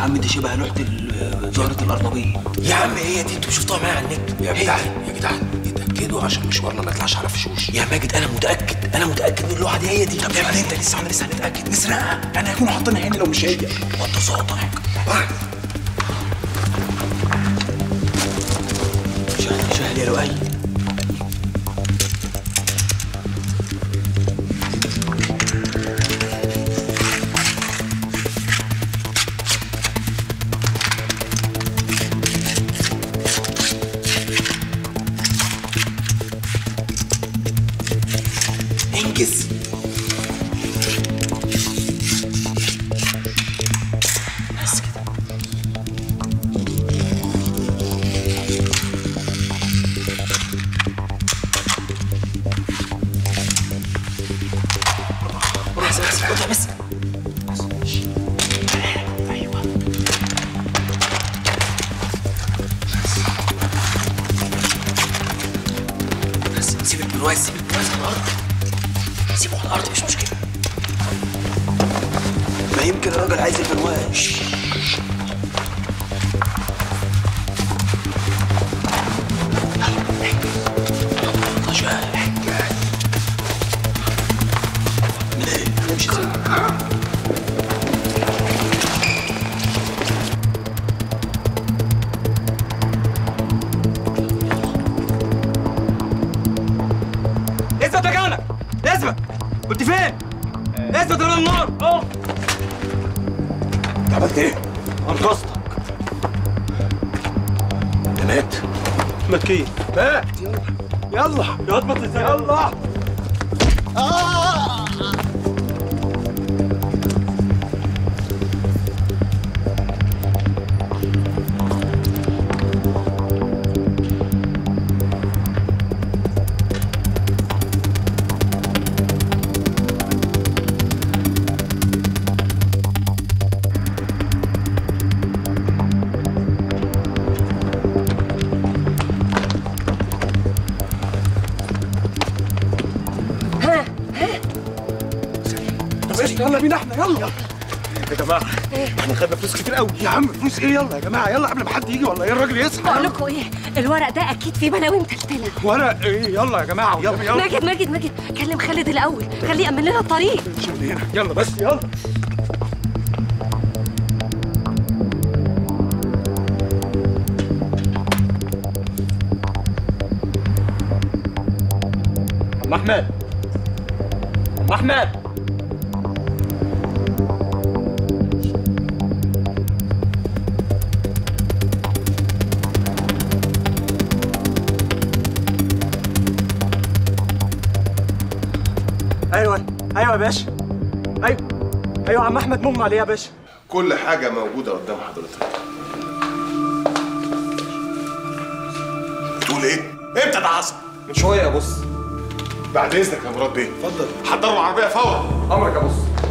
عم دي شبه لوحه ال- زهره الارنبيط يا عم هي دي انتوا شفتوها معايا على النت يا هي جدعان دي. يا جدعان يتاكدوا عشان مشوارنا ما يطلعش على فشوش يا ماجد انا متاكد انا متاكد ان اللوحه دي هي دي طب يا ابني انت لسه احنا لسه هنتاكد نسرقها يعني هيكونوا حاطينها هنا لو مش هي وطي صوتك شهل شهل يا لؤي انجز بس كده بس بس بس بس ايوه بس سيب البرواز سيب البرواز على الارض سيبه على الارض مش مشكله ما يمكن الراجل عايز البرواش نمشي سوا اثبت مكانك اثبت كنت فين؟ اثبت رمى النار اه انت عملت ايه؟ انقذتك ده مات مكين مات يلا يلا يضبط ازاي يلا طب ايش يلا بينا احنا يلا يا جماعه احنا خدنا فلوس كتير قوي يا عم فلوس ايه يلا يا جماعه يلا قبل ما حد يجي ولا ايه الراجل يصحى بقول لكم ايه الورق ده اكيد فيه بلاوي متلتله ورق ايه يلا يا جماعه يلا يلا ماجد ماجد ماجد كلم خالد الاول خليه يامن لنا الطريق شغل هنا يلا بس يلا ام احمد ام احمد ايوه ايوه يا باشا ايوه ايوه عم احمد مغمى عليه يا باشا كل حاجة موجودة قدام حضرتك بتقول ايه؟ امتى ده حصل؟ من شويه يا بص بعد اذنك يا مراد بيه اتفضل حضروا العربية فورا امرك يا بص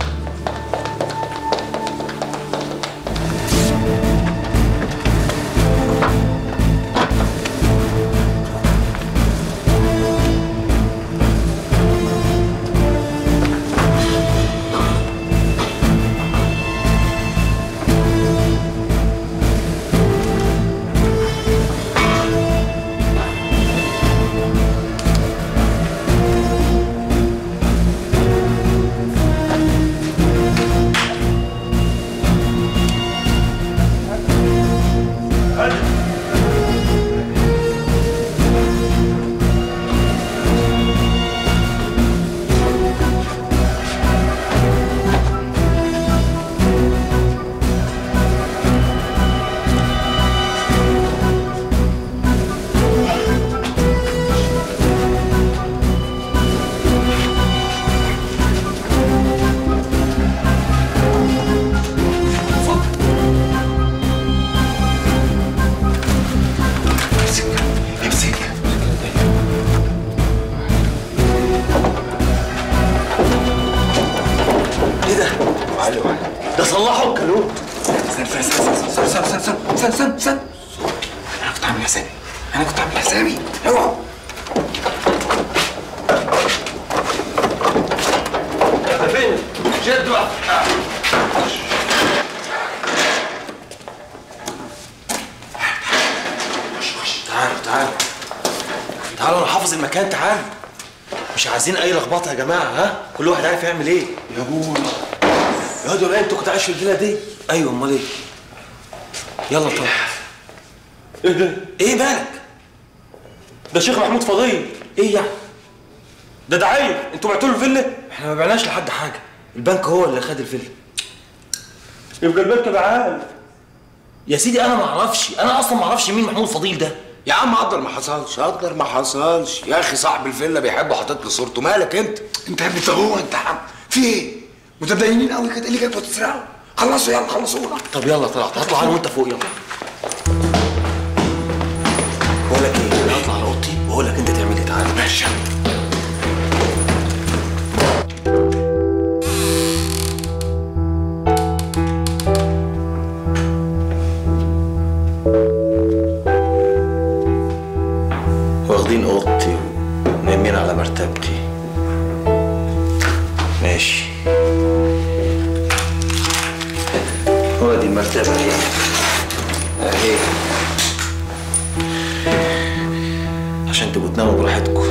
صلحوا الكالوت استنى استنى استنى استنى استنى استنى استنى استنى انا كنت عامل حسابي انا كنت عامل حسابي اوعوا فين؟ شد بقى تعال تعالوا انا حافظ المكان تعال مش عايزين اي لخبطه يا جماعه ها كل واحد عارف يعمل ايه يا ابوي يا واد ولا انت كنت عايش في الفيلا دي ايوه امال ايه يلا طب ايه ده ايه مالك ده شيخ محمود فضيل ايه يعني ده دعايه انتوا بعتوا له الفيلا احنا ما بعناش لحد حاجه البنك هو اللي خد الفيلا يبقى البنك بعان يا سيدي انا ما اعرفش انا اصلا ما اعرفش مين محمود فضيل ده يا عم قدر ما حصلش قدر ما حصلش يا اخي صاحب الفيلا بيحب حاطط لي صورته مالك انت انت يا ابني انت هو انت عم في ايه متدينين قوي كده إيه اللي جايبكم تسرقوا خلصوا يلا خلصوا طب يلا طلعت هطلع انا وانت فوق يلا بقول لك ايه انا هطلع على اوضتي واقول لك انت تعمل ايه تعالى ماشي واخدين اوضتي ونايمين على مرتبتي ماشي هو دي المرتبة اهي اهي عشان تبقوا تناموا براحتكم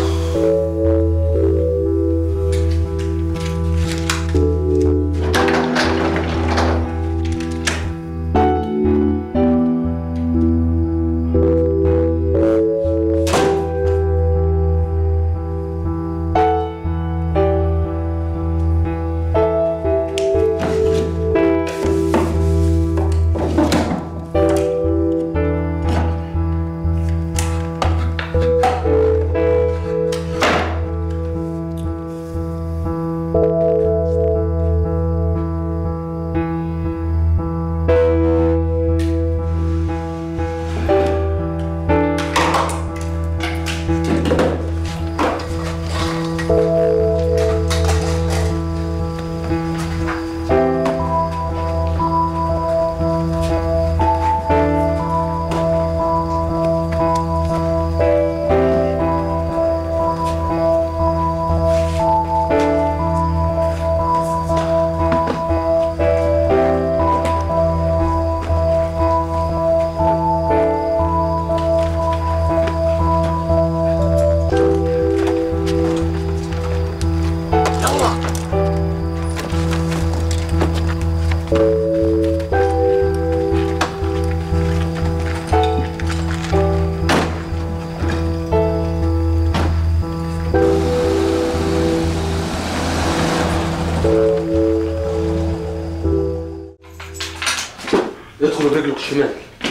ادخل برجلك الشمال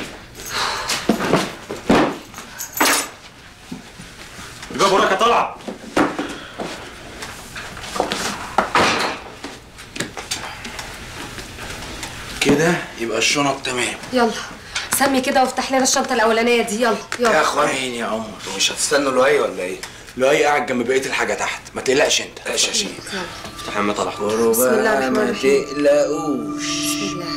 الباب وراك يا طلعت كده يبقى الشنط تمام يلا سمي كده وافتح لنا الشنطه الاولانيه دي يلا يا يلا اخوين يا عمر مش هتستنوا لؤي ولا ايه؟ لؤي قاعد جنب بقيه الحاجه تحت ما تقلقش انت تقلقش يا شيخ افتح يا عم طلعت بسم الله الرحمن الرحيم. تقلقوش بسم الله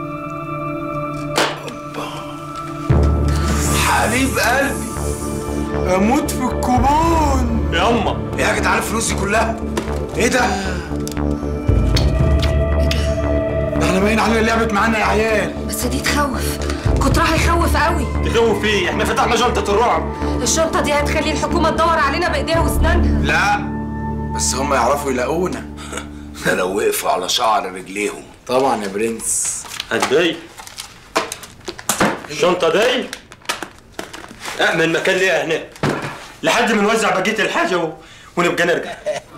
حبيب قلبي اموت في الكوبون يا اما يا جدعان الفلوس دي كلها ايه ده؟ ده احنا باين علينا لعبت معانا يا عيال بس دي تخوف كترها يخوف قوي تخوف ايه احنا فتحنا شنطه الرعب الشنطه دي هتخلي الحكومه تدور علينا بايديها واسنانها لا بس هم يعرفوا يلاقونا ده لو وقفوا على شعر رجليهم طبعا يا برنس هتضايق الشنطه دي اعمل مكان ليها هناك لحد ما نوزع بقيه الحاجه و... ونبقى نرجع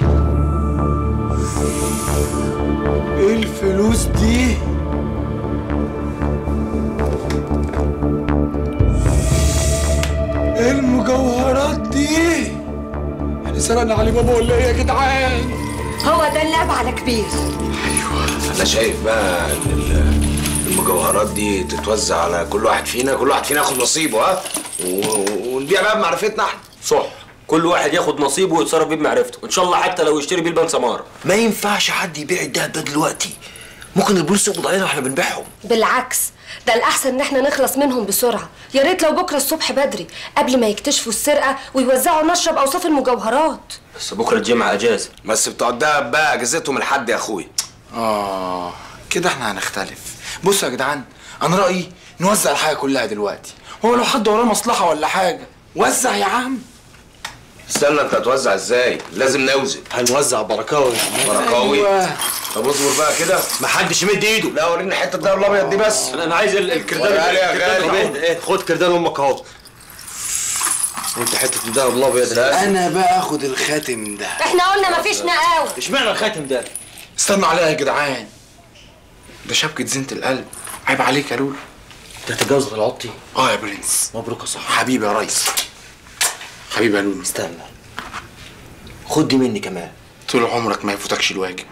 ايه الفلوس دي؟ ايه المجوهرات دي؟ احنا سرقنا علي بابا ولا ايه يا جدعان؟ هو ده اللعب على كبير انا شايف بقى ان ال- المجوهرات دي تتوزع على كل واحد فينا كل واحد فينا ياخد نصيبه ها و- ونبيع بقى بمعرفتنا احنا صح كل واحد ياخد نصيبه ويتصرف بيه بمعرفته ان شاء الله حتى لو يشتري بيه البان سماره ما ينفعش حد يبيع الدهب ده دلوقتي ممكن البوليس يقبض علينا واحنا بنبيعهم بالعكس ده الاحسن ان احنا نخلص منهم بسرعه يا ريت لو بكره الصبح بدري قبل ما يكتشفوا السرقه ويوزعوا نشرب اوصاف المجوهرات بس بكره الجمعه اجازه بس بتوع الدهب بقى اجازتهم لحد يا اخويا آه كده احنا هنختلف بصوا يا جدعان أنا رأيي نوزع الحاجة كلها دلوقتي هو لو حد وراه مصلحة ولا حاجة وزع يا عم استنى انت هتوزع ازاي لازم نوزن هنوزع بركاوي بركاوي أيوة. طب اصبر بقى كده محدش يمد ايده لا وريني حته الدهب الابيض دي بس انا انا عايز ال- الكردان وريها لي يا الكردان غالي. الأبيض. ايه خد كردان امك اهو انت حته الدهب الابيض ده انا بقى اخد الخاتم ده احنا قلنا مفيش نقاوة اشمعنى الخاتم ده استنوا عليها يا جدعان ده شبكة زينة القلب عيب عليك يا لولو انت هتتجوز العطي اه يا برنس مبروك يا صاحبي حبيبي يا ريس حبيبي يا لولو استنى خد دي مني كمان طول عمرك ما يفوتكش الواجب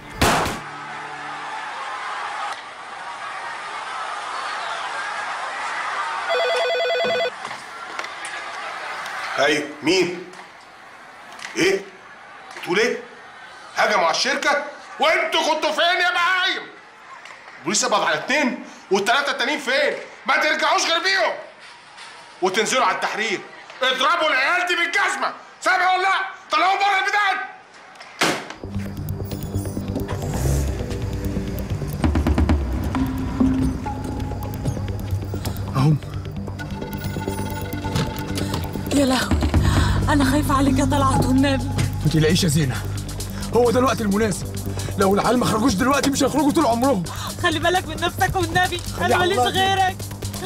ايوه مين؟ ايه؟ بتقول ايه؟ هجموا على الشركة وانتوا كنتوا فين يا بهايم؟ البوليس قبض على اتنين والتلاتة التانيين فين؟ ما ترجعوش غير بيهم وتنزلوا على التحرير اضربوا العيال دي بالجزمة سامع ولا لا؟ طلعوا بره البلاد يا لهوي انا خايفه عليك يا طلعت والنبي ما تقلقيش يا زينة هو ده الوقت المناسب لو العيال ما خرجوش دلوقتي مش هيخرجوا طول عمرهم خلي بالك من نفسك والنبي خلي انا على ماليش الله كده. غيرك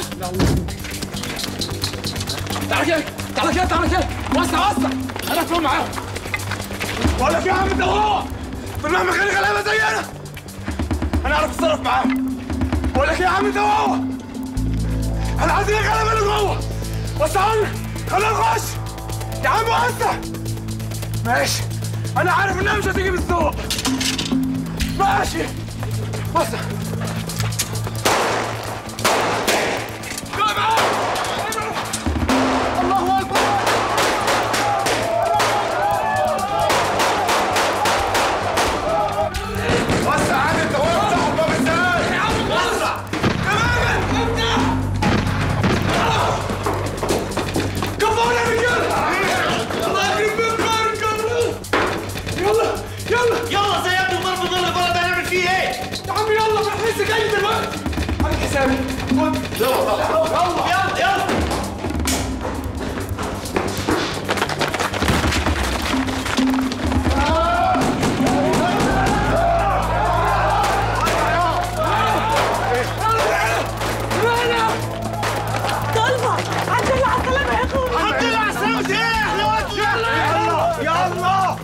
تعالى كده تعالى كده تعالى كده وسع وسع انا ادخل معاهم ولا في عم ده هو في مهما كان غلابه زينا انا اعرف اتصرف معاهم بقول لك ايه يا عم ده هو انا عايزين الغلابه اللي جوه وسع لنا خلينا نخش يا عم وسع ماشي انا عارف انها مش هتيجي بالذوق ماشي وسع جماعه الله اكبر وسع عادي انت وسع الباب ازاي؟ يا عم وسع تماما افتح كفونا يا رجاله الله يخرب بيتكم يلا يلا يلا زي ابني ضرب ضل البلد هنعمل فيه ايه؟ يا عم يلا ما احنا لسه جاي دلوقتي عامل حسابي خد يلا يلا يلا يلا طلبه الحمد لله على السلامه يا اخوي الحمد لله على السلامة ايه احنا وقت يلا يلا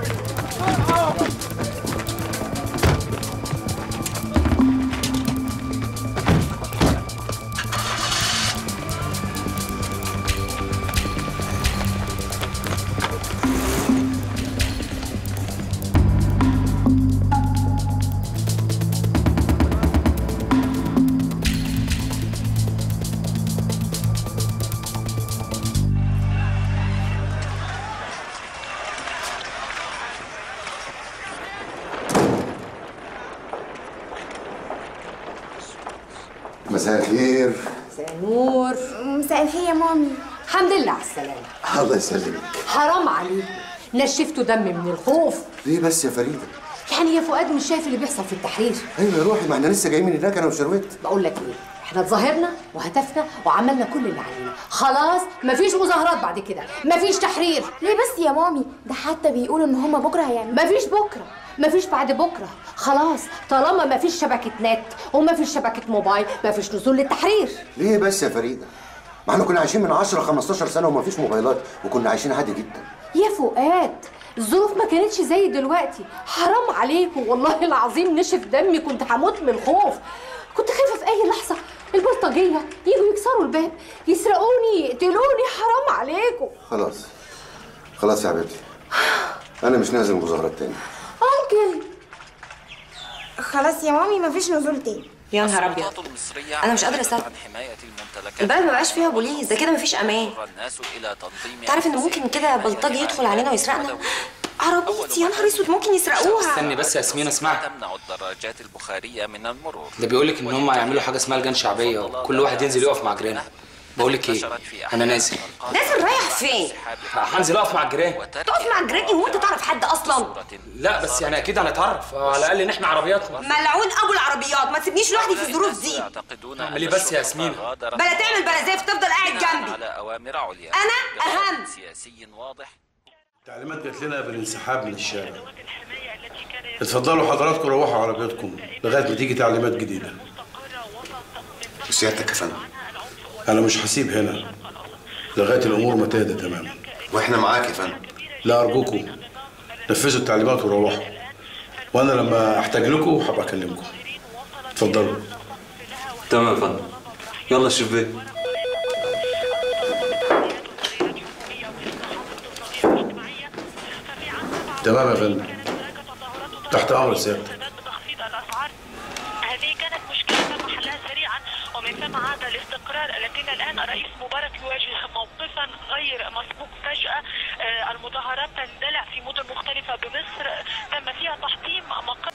مساء الخير نور مساء الخير يا مامي الحمد لله على السلامة الله يسلمك حرام عليكم نشفتوا دم من الخوف ليه بس يا فريده يعني يا فؤاد مش شايف اللي بيحصل في التحرير ايوه يا روحي ما احنا لسه جايين من هناك انا وشروت بقول لك ايه احنا اتظاهرنا وهتفنا وعملنا كل اللي علينا خلاص مفيش مظاهرات بعد كده مفيش تحرير ليه بس يا مامي ده حتى بيقولوا ان هما بكره هيعملوا مفيش بكره مفيش بعد بكره خلاص طالما مفيش شبكه نت ومفيش شبكه موبايل مفيش نزول للتحرير ليه بس يا فريده ما احنا كنا عايشين من 10 15 سنه وما فيش موبايلات وكنا عايشين عادي جدا يا فؤاد الظروف ما كانتش زي دلوقتي حرام عليكم والله العظيم نشف دمي كنت هموت من الخوف كنت خايفه في اي لحظه البلطجيه يجوا يكسروا الباب يسرقوني يقتلوني حرام عليكم خلاص خلاص يا حبيبتي انا مش نازل مظاهرات تاني انكل خلاص يا مامي مفيش نزول تاني يا نهار ابيض انا مش قادره اصدق البلد ما بقاش فيها بوليس ده كده مفيش امان تعرف ان ممكن كده بلطجي يدخل علينا ويسرقنا عربيتي يا نهار اسود ممكن يسرقوها استني بس يا ياسمين اسمع تمنع الدراجات البخارية من المرور ده بيقول لك ان هم هيعملوا حاجه اسمها لجان شعبيه كل واحد ينزل يقف مع جيرانه بقول لك ايه انا نازل نازل رايح فين؟ هنزل اقف مع الجيران تقف مع الجيران هو انت تعرف حد اصلا؟ لا بس يعني اكيد هنتعرف على الاقل ان احنا عربياتنا ملعون ابو العربيات ما تسيبنيش لوحدي في الظروف دي اعمل ايه بس يا ياسمين بلا تعمل بلا زيف تفضل قاعد جنبي على أوامر عليا انا اهم سياسي واضح تعليمات جات لنا بالانسحاب من الشارع اتفضلوا حضراتكم روحوا عربياتكم لغايه ما تيجي تعليمات جديده وسيادتك يا فندم انا مش هسيب هنا لغايه الامور ما تهدى تماما واحنا معاك يا فندم لا ارجوكم نفذوا التعليمات وروحوا وانا لما احتاج لكم هبقى اكلمكم اتفضلوا تمام يا فندم يلا شوف تمام يا فندم تحت امر سيادتك هذه كانت مشكلة محلها سريعا ومن ثم عاد الاستقرار لكن الآن الرئيس مبارك يواجه موقفا غير مسبوق فجأة آه، المظاهرات تندلع في مدن مختلفة بمصر تم فيها تحطيم مقر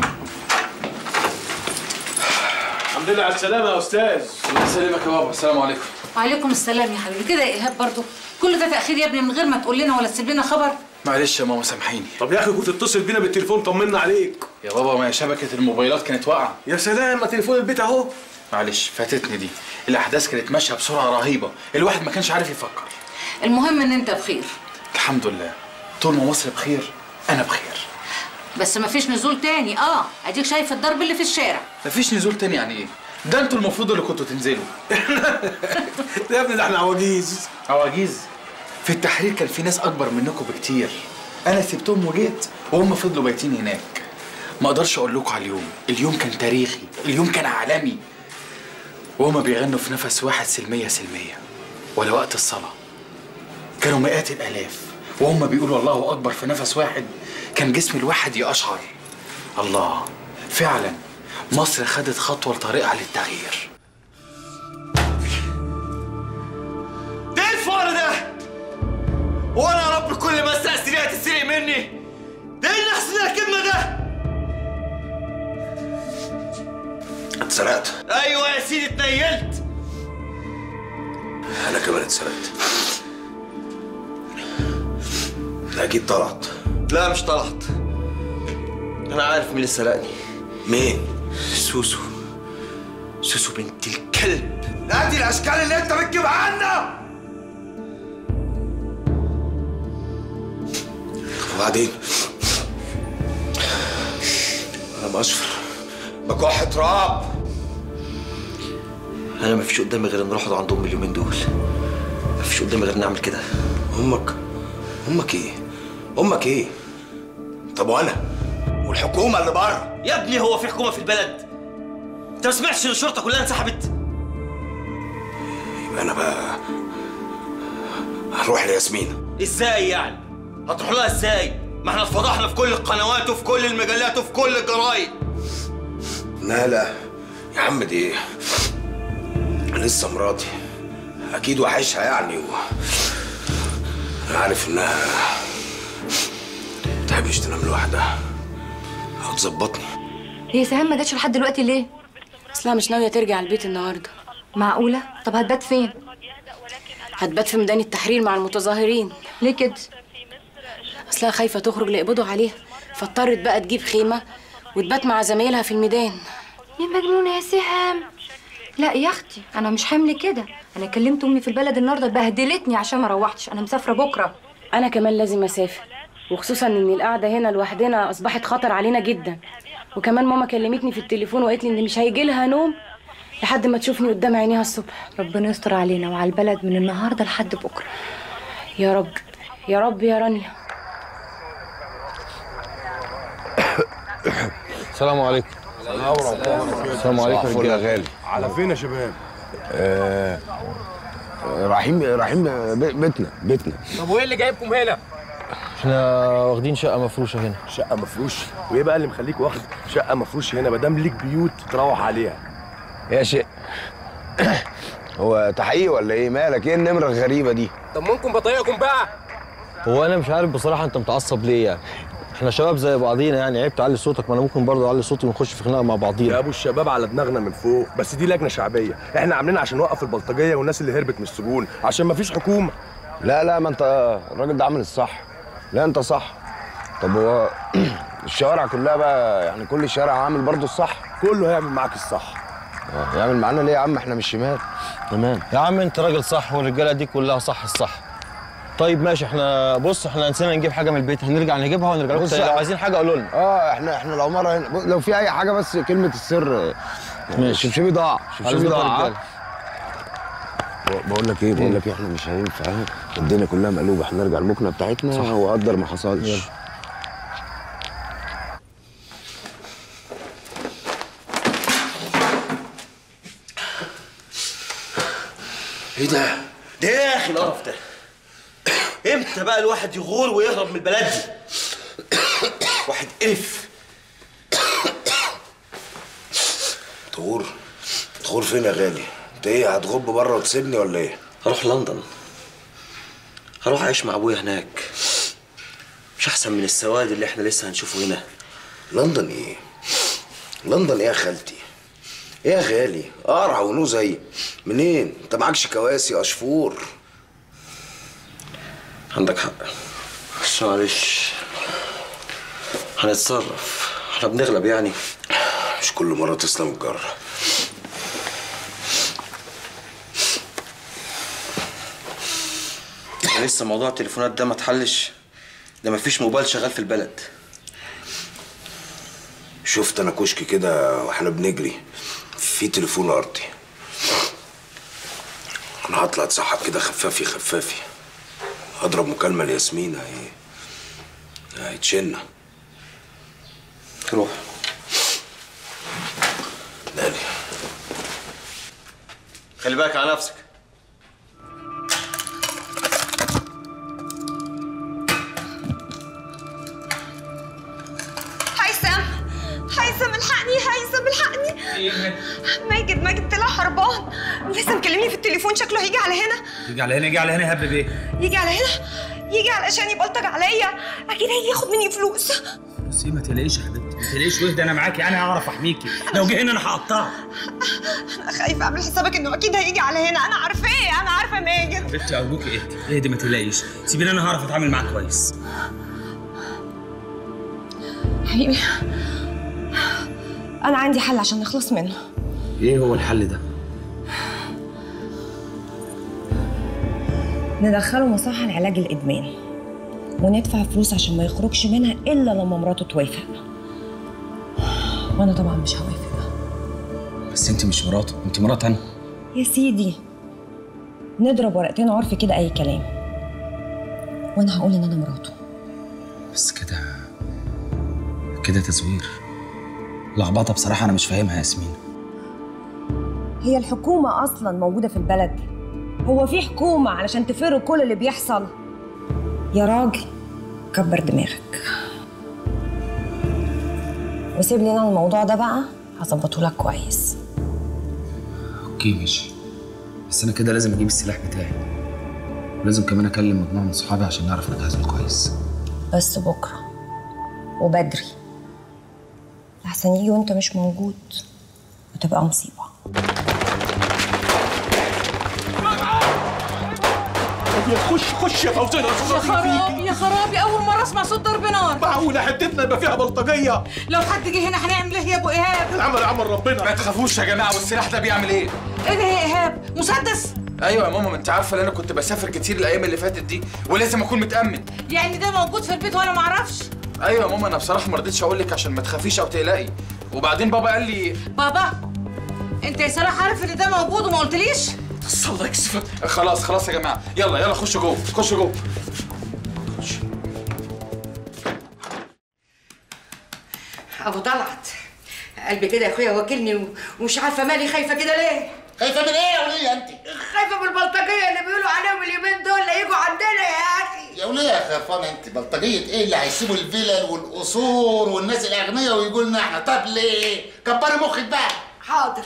الحمد لله على السلامة يا أستاذ الله يسلمك يا بابا السلام عليكم وعليكم السلام يا حبيبي كده يا ايهاب برضو كل ده تاخير يا ابني من غير ما تقول لنا ولا تسيب لنا خبر معلش يا ماما سامحيني طب يا أخي كنت تتصل بينا بالتليفون طمنا عليك يا بابا ما هي شبكة الموبايلات كانت واقعة يا سلام ما تليفون البيت أهو معلش فاتتني دي الأحداث كانت ماشية بسرعة رهيبة الواحد ما كانش عارف يفكر المهم ان انت بخير الحمد لله طول ما مصر بخير أنا بخير بس مفيش نزول تاني اه اديك شايف الضرب اللي في الشارع مفيش نزول تاني يعني إيه؟ ده انتوا المفروض اللي كنتوا تنزلوا يا ابني ده احنا عواجيز عواجيز في التحرير كان في ناس أكبر منكم بكتير أنا سبتهم وجيت وهم فضلوا بايتين هناك ما أقدرش أقول لكم على اليوم اليوم كان تاريخي اليوم كان عالمي وهما بيغنوا في نفس واحد سلمية سلمية ولا وقت الصلاة كانوا مئات الآلاف وهم بيقولوا الله أكبر في نفس واحد كان جسم الواحد يقشعر الله فعلا مصر خدت خطوة لطريقها للتغيير ده ايه الفار ده؟ هو انا يا رب كل ما اسرق سرقه تتسرق مني؟ ده ايه اللي احسن الكلمه ده؟ اتسرقت ايوه يا سيدي اتنيلت انا كمان اتسرقت ده اكيد طلعت لا مش طلعت انا عارف مين اللي سرقني مين؟ سوسو سوسو بنت الكلب ادي الاشكال اللي انت بتجيبها عنا وبعدين انا بشفر بكح تراب انا مفيش قدامي غير ان نروح عند امي اليومين دول مفيش قدامي غير نعمل كده امك امك ايه امك ايه طب وانا والحكومه اللي بره يا ابني هو في حكومه في البلد انت ما سمعتش ان الشرطه كلها انسحبت يبقى انا بقى هروح لياسمين ازاي يعني هتروح لها ازاي ما احنا اتفضحنا في كل القنوات وفي كل المجلات وفي كل الجرايد لا لا يا عم دي لسه مراتي اكيد وحشها يعني و... انا عارف انها متحبش تنام لوحدها هتظبطني هي سهام ما جاتش لحد دلوقتي ليه؟ اصلها مش ناويه ترجع البيت النهارده معقولة؟ طب هتبات فين؟ هتبات في ميدان التحرير مع المتظاهرين ليه كده؟ اصلها خايفه تخرج ليقبضوا عليها فاضطرت بقى تجيب خيمه وتبات مع زمايلها في الميدان يا مجنونة يا سهام لا يا اختي انا مش حامل كده انا كلمت امي في البلد النهارده بهدلتني عشان ما روحتش انا مسافره بكره انا كمان لازم اسافر وخصوصا ان القعده هنا لوحدنا اصبحت خطر علينا جدا وكمان ماما كلمتني في التليفون وقالت لي ان مش هيجي لها نوم لحد ما تشوفني قدام عينيها الصبح ربنا يستر علينا وعلى البلد من النهارده لحد بكره يا رب يا رب يا رانيا السلام عليكم السلام عليكم يا رجاله غالي على فين يا شباب؟ آه رايحين رايحين بي- بيتنا بيتنا طب وايه اللي جايبكم هنا؟ احنا واخدين شقه مفروشه هنا شقة مفروش وايه بقى اللي مخليك واخد شقة مفروش هنا ما دام ليك بيوت تروح عليها يا شيء هو تحقيق ولا ايه مالك ايه النمره الغريبه دي طب ممكن بطايقكم بقى هو انا مش عارف بصراحه انت متعصب ليه يعني احنا شباب زي بعضينا يعني عيب تعلي صوتك ما انا ممكن برضه اعلي صوتي ونخش في خناقه مع بعضينا يا ابو الشباب على دماغنا من فوق بس دي لجنه شعبيه احنا عاملينها عشان نوقف البلطجيه والناس اللي هربت من السجون عشان ما فيش حكومه لا لا ما انت الراجل ده عامل الصح لا انت صح طب هو الشوارع كلها بقى يعني كل شارع عامل برضه الصح كله هيعمل معاك الصح اه يعمل معانا ليه يا عم احنا مش شمال تمام يا عم انت راجل صح والرجاله دي كلها صح الصح طيب ماشي احنا بص احنا نسينا نجيب حاجه من البيت هنرجع نجيبها ونرجع لكم بص تاني. لو احنا- عايزين حاجه قولوا لنا اه احنا احنا العماره هنا بص، لو في اي حاجه بس كلمه السر ماشي. شبشبي ضاع على شبشبي ذوق ضاع الرجالة. ب- بقول لك ايه بقول لك ايه احنا مش هينفع ها؟ الدنيا كلها مقلوبه احنا نرجع المكنه بتاعتنا وقدر ما حصلش ايه ده؟ ده ايه يا اخي القرف ده؟ امتى بقى الواحد يغور ويهرب من البلد دي؟ واحد قرف تغور تغور فين يا غالي انت ايه هتغب بره وتسيبني ولا ايه هروح لندن هروح اعيش مع ابويا هناك مش احسن من السواد اللي احنا لسه هنشوفه هنا لندن ايه لندن ايه يا خالتي ايه يا غالي قرع ونو زي منين انت معكش كواسي اشفور عندك حق بس معلش هنتصرف احنا بنغلب يعني مش كل مره تسلم الجره لسه موضوع التليفونات ده ما اتحلش ده مفيش موبايل شغال في البلد شفت انا كشك كده واحنا بنجري في تليفون ارضي انا هطلع اتسحب كده خفافي خفافي هضرب مكالمه لياسمين هي هيتشنا روح دالي خلي بالك على نفسك هيثم هيثم الحقني هيثم الحقني ماجد ماجد طلع هربان لسه مكلمني في التليفون شكله هيجي على هنا يجي على هنا يجي على هنا يهب بيه يجي على هنا يجي علشان يبلطج عليا اكيد هيجي ياخد مني فلوس بس ايه ما تقلقيش يا حبيبتي ما تقلقيش واهدي انا معاكي انا هعرف احميكي لو جه هنا انا هقطعه انا خايفه اعمل حسابك انه اكيد هيجي على هنا انا عارفه ايه انا عارفه ماجد حبيبتي ارجوكي اهدي اهدي ما تقلقيش سيبيني انا هعرف اتعامل معاك كويس حبيبي انا عندي حل عشان نخلص منه ايه هو الحل ده ندخله مصحة لعلاج الادمان وندفع فلوس عشان ما يخرجش منها الا لما مراته توافق وانا طبعا مش هوافق بس انت مش مراته انت مرات انا يا سيدي نضرب ورقتين عرف كده اي كلام وانا هقول ان انا مراته بس كده كده تزوير لخبطه بصراحه انا مش فاهمها يا ياسمين هي الحكومة أصلا موجودة في البلد هو في حكومة علشان تفر كل اللي بيحصل يا راجل كبر دماغك وسيب لي انا الموضوع ده بقى هظبطه لك كويس اوكي ماشي بس انا كده لازم اجيب السلاح بتاعي ولازم كمان اكلم مجموعه من صحابي عشان نعرف نجهزه كويس بس بكرة وبدري لحسن يجي وانت مش موجود وتبقى مصيبة خش خش يا فوزية يا خرابي يا خرابي اول مره اسمع صوت ضرب نار معقولة حتتنا يبقى فيها بلطجية لو حد جه هنا هنعمل ايه يا ابو ايهاب العمل عمل ربنا ما تخافوش يا جماعه والسلاح ده بيعمل ايه؟ ايه ده يا ايهاب مسدس ايوه يا ماما ما انت عارفه ان انا كنت بسافر كتير الايام اللي فاتت دي ولازم اكون متامن يعني ده موجود في البيت وانا ما اعرفش ايوه يا ماما انا بصراحه ما رضيتش اقول لك عشان ما تخافيش او تقلقي وبعدين بابا قال لي بابا انت يا صلاح عارف ان ده موجود وما قلتليش الله يكسفك خلاص خلاص يا جماعه يلا يلا خشوا جوه خشوا جوه ابو طلعت قلبي كده يا اخويا واكلني و- ومش عارفه مالي خايفه كده ليه خايفه من ايه يا وليه انت؟ خايفه من البلطجيه اللي بيقولوا عليهم اليومين دول لا يجوا عندنا يا اخي يا وليه يا خرفانه انت بلطجيه ايه اللي هيسيبوا الفلل والقصور والناس الاغنياء ويقولوا لنا احنا طب ليه؟ كبري مخك بقى حاضر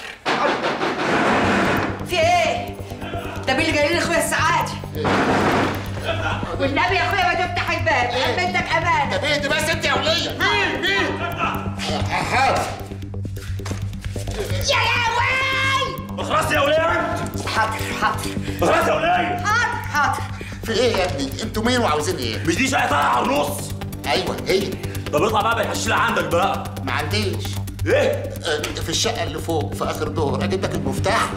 في ايه ده مين اللي جاي لي اخويا السعادي والنبي يا اخويا ما تفتح الباب يا بنتك امانه طب اهدي بس انت يا وليه مين مين حاضر يا لهوي خلاص يا ولاد حاضر حاضر خلاص يا ولاد حاضر حاضر في ايه يا ابني انتوا مين وعاوزين ايه مش دي شقه طالعه ونص ايوه هي طب اطلع بقى بالحشيله عندك بقى ما عنديش ايه في الشقه اللي فوق في اخر دور اجيب لك المفتاح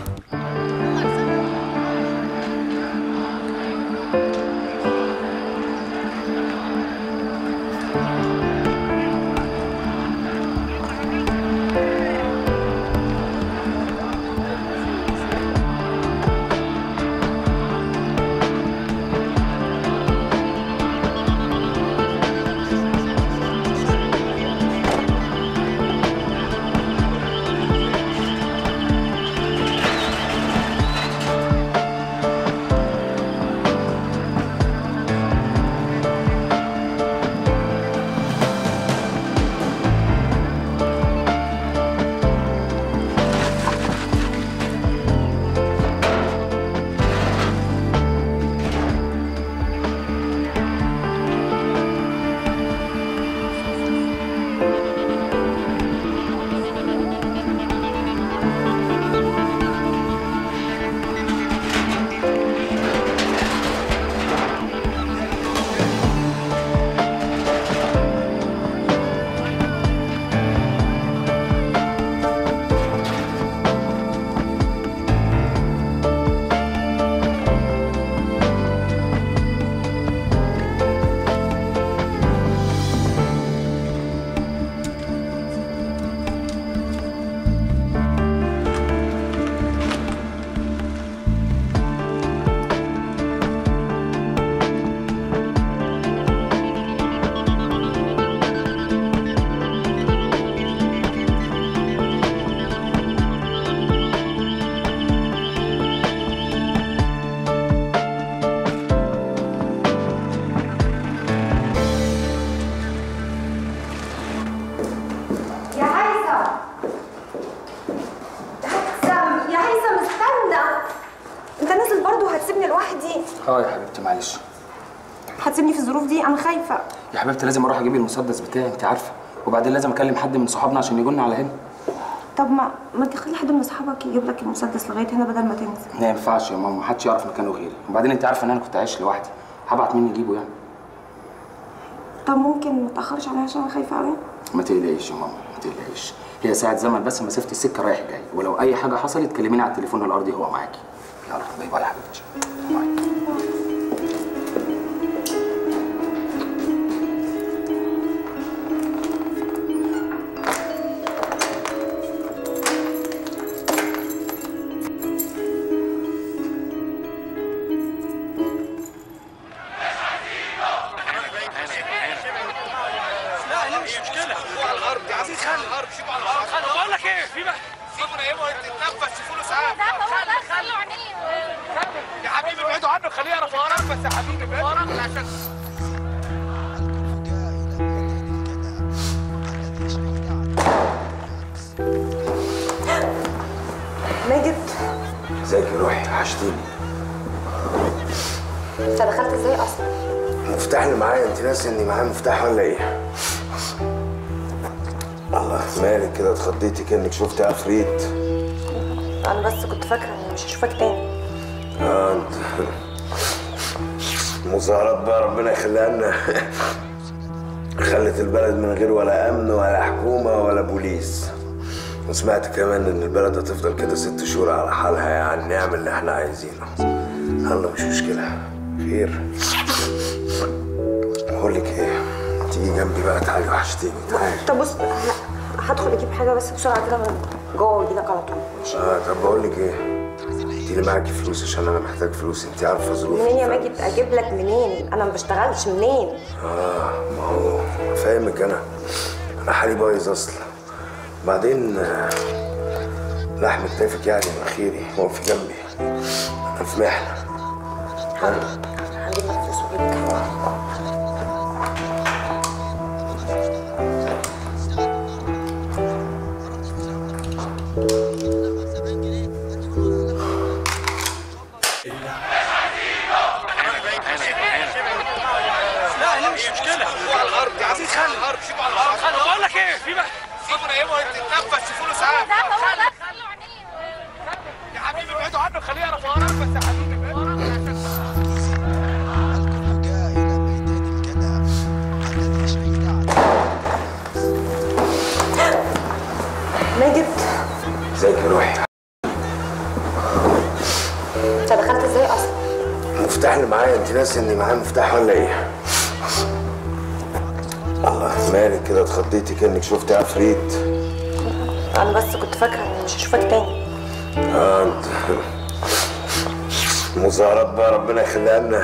يا هيثم هيثم يا هيثم استنى انت نازل برضه هتسيبني لوحدي اه يا حبيبتي معلش هتسيبني في الظروف دي انا خايفه يا حبيبتي لازم اروح اجيب المسدس بتاعي انت عارفه وبعدين لازم اكلم حد من صحابنا عشان يجولنا على هنا طب ما ما تخلي حد من اصحابك يجيب لك المسدس لغايه هنا بدل ما تنزل ما ينفعش يا ماما محدش يعرف مكانه غيري وبعدين انت عارفه ان انا كنت عايش لوحدي هبعت مين يجيبه يعني طب ممكن ما تاخرش عليا عشان انا خايفه قوي ما تقلقيش يا ماما ما تقلقيش هي ساعة زمن بس مسافة السكة رايح جاي ولو أي حاجة حصلت كلميني على التليفون الأرضي هو معاكي يلا باي باي يا حبيبتي لا لا مش مشكله شوفوا على الارض يا عزيز خلي الارض شوفوا على الارض خلي بقول لك ايه في بقى سيبوا نايمه تتنفس شوفوا له ساعات خلوا عينيه يا حبيبي ابعدوا عنه خليه يعرف وراك بس يا حبيبي ابعدوا عنه عشان ماجد ازيك يا روحي وحشتيني انت دخلت ازاي اصلا المفتاح اللي معايا انت ناسي اني معايا مفتاح ولا ايه؟ الله مالك كده اتخضيتي كانك شفتي عفريت انا بس كنت فاكره اني مش هشوفك تاني اه انت المظاهرات بقى ربنا يخليها لنا خلت البلد من غير ولا امن ولا حكومه ولا بوليس وسمعت كمان ان البلد هتفضل كده ست شهور على حالها يعني نعمل اللي احنا عايزينه يلا مش مشكله خير اقول لك ايه تيجي جنبي بقى تعالي وحشتيني تعالي طب بص ه- هدخل اجيب حاجه بس بسرعه كده من جوه واجي لك على طول اه طب بقول لك ايه انت اللي معاكي فلوس عشان انا محتاج فلوس انت عارفه ظروفي منين يا ماجد اجيب لك منين انا ما بشتغلش منين اه ما هو فاهمك انا انا حالي بايظ اصلا بعدين آه، لحم كتافك يعني من خيري هو في جنبي انا في محنه ها؟ هجيب لك فلوس واجيب لك حاجه اهلي مش مشكله سيبوا على الارض يا عزيز خلي الارض سيبوا على الارض خلي بقول لك ايه في بقى سيبوا نايمه تتنفس شوفوا له ساعات يا حبيبي ابعدوا عنه خليه يعرف وراك بس يا حبيبي ماجد ازيك يا روحي انت دخلت ازاي اصلا المفتاح اللي معايا انت ناسي اني معايا مفتاح ولا ايه؟ الله مالك كده اتخضيتي كانك شفتي عفريت انا بس كنت فاكره اني مش هشوفك تاني اه انت المظاهرات بقى ربنا يخليها لنا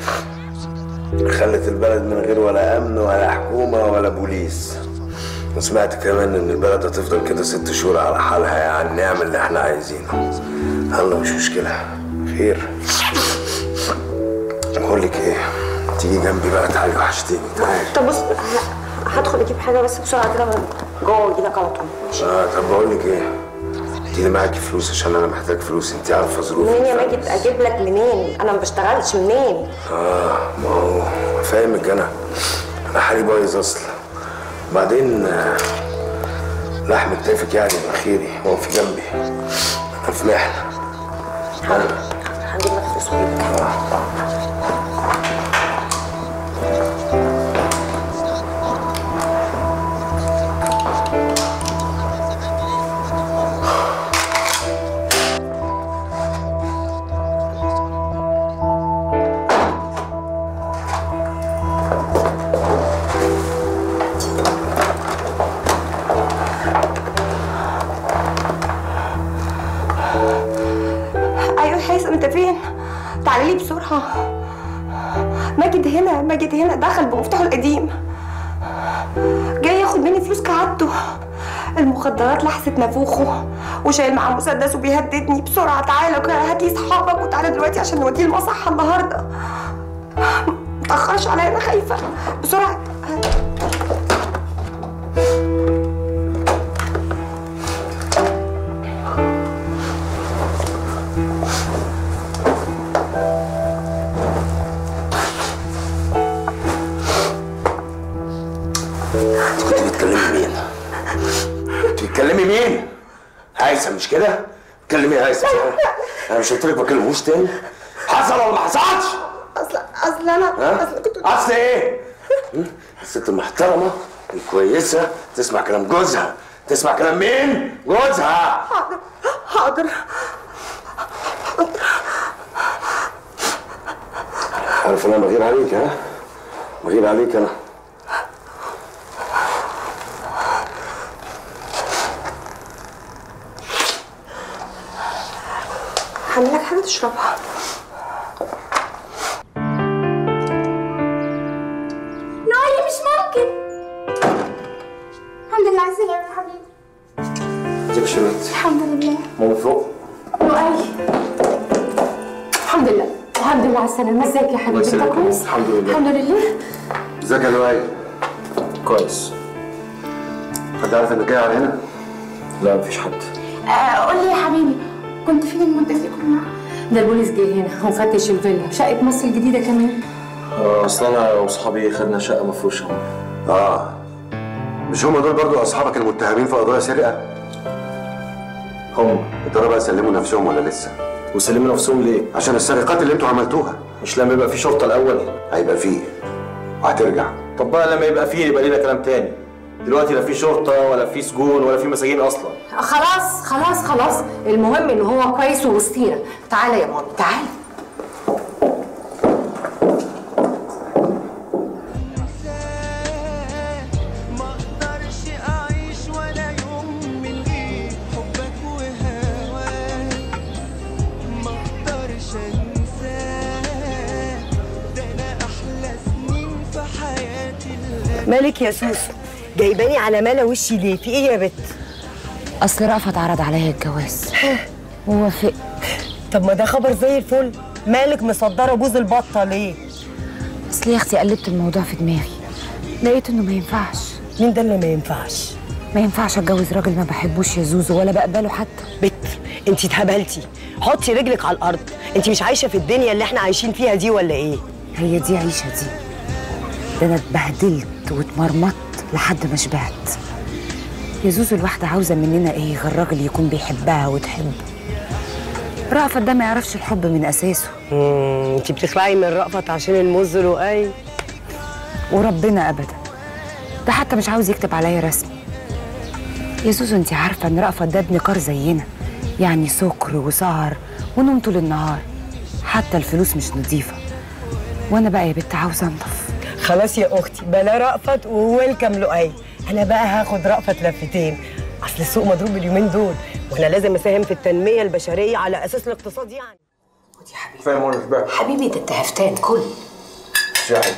خلت البلد من غير ولا امن ولا حكومه ولا بوليس وسمعت كمان ان البلد هتفضل كده ست شهور على حالها يعني نعمل اللي احنا عايزينه يلا مش مشكله خير اقول لك ايه تيجي جنبي بقى تعالي وحشتيني تعالي طب بص ه- هدخل اجيب حاجه بس بسرعه كده من جوه واجي لك على طول اه طب بقول لك ايه اديني معاكي فلوس عشان انا محتاج فلوس انت عارفه ظروفي منين يا ماجد اجيب لك منين انا ما بشتغلش منين اه ما هو فاهمك انا انا حالي بايظ اصلا بعدين آه، لحم كتافك يعني من خيري هو في جنبي انا في محنه هجيب لك فلوس واجيب ايوه حاسم انت فين تعالي لي بسرعه ماجد هنا ماجد هنا دخل بمفتاحه القديم جاي ياخد مني فلوس كعادته المخدرات لحست نافوخه وشايل معاه مسدس وبيهددني بسرعه تعالى هات لي صحابك وتعالى دلوقتي عشان نوديه المصحه النهارده متأخرش عليا انا خايفه بسرعه انت كنت بتكلمي مين؟ كنت بتكلمي مين؟ هيثم مش كده؟ بتكلمي هيثم انا مش قلت لك ما بكلموش تاني؟ حصل ولا ما حصلش؟ اصل اصل انا ها؟ اصل كنت اصل ايه؟ هم؟ الست المحترمه الكويسه تسمع كلام جوزها تسمع كلام مين؟ جوزها حاضر حاضر عارف ان انا بغير عليك ها؟ بغير عليك انا هعمل لك حاجه تشربها نايل مش ممكن الحمد لله على السلامة يا حبيبي ازيك يا شباب؟ الحمد لله ماما فوق لؤي الحمد لله الحمد لله على السلامة ازيك يا حبيبي انت كويس؟ الحمد لله الحمد لله ازيك يا لؤي؟ كويس حد عارف انك جاي على هنا؟ لا مفيش حد آه قول لي يا حبيبي كنت فين المدة دي كلها؟ ده البوليس جه هنا وفتش الفيلا شقة مصر الجديدة كمان اصل انا واصحابي خدنا شقه مفروشه اه مش هم دول برضو اصحابك المتهمين في قضايا سرقه هم يا ترى بقى سلموا نفسهم ولا لسه وسلموا نفسهم ليه عشان السرقات اللي انتوا عملتوها مش لما يبقى في شرطه الاول هيبقى فيه وهترجع طب بقى لما يبقى فيه يبقى لينا كلام تاني دلوقتي لا في شرطه ولا في سجون ولا في مساجين اصلا خلاص خلاص خلاص المهم ان هو كويس ووسطينا تعالى يا مامي تعالى مالك يا سوسو جايباني على ملا وشي ليه في ايه يا بت اصل رأفت عرض عليا الجواز ووافقت طب ما ده خبر زي الفل مالك مصدره بوز البطه ليه اصل يا اختي قلبت الموضوع في دماغي لقيت انه ما ينفعش مين ده اللي ما ينفعش ما ينفعش اتجوز راجل ما بحبوش يا زوزو ولا بقبله حتى بت انت اتهبلتي حطي رجلك على الارض انت مش عايشه في الدنيا اللي احنا عايشين فيها دي ولا ايه هي دي عيشه دي ده انا اتبهدلت واتمرمطت لحد ما شبعت يا زوزو الواحدة عاوزة مننا ايه غير راجل يكون بيحبها وتحبه رأفت ده ما يعرفش الحب من أساسه انت بتخلعي من رأفت عشان المز لؤي وربنا أبدا ده حتى مش عاوز يكتب عليا رسمي يا زوزو انت عارفة ان رأفت ده ابن كار زينا يعني سكر وسهر ونوم طول النهار حتى الفلوس مش نظيفة وانا بقى يا بنت عاوزة انضف خلاص يا اختي بلا رأفت وويلكم لؤي انا بقى هاخد رأفت لفتين اصل السوق مضروب اليومين دول وانا لازم اساهم في التنميه البشريه على اساس الاقتصاد يعني فاهم وانا مش بقى حبيبي ده انت هفتان كل شاهد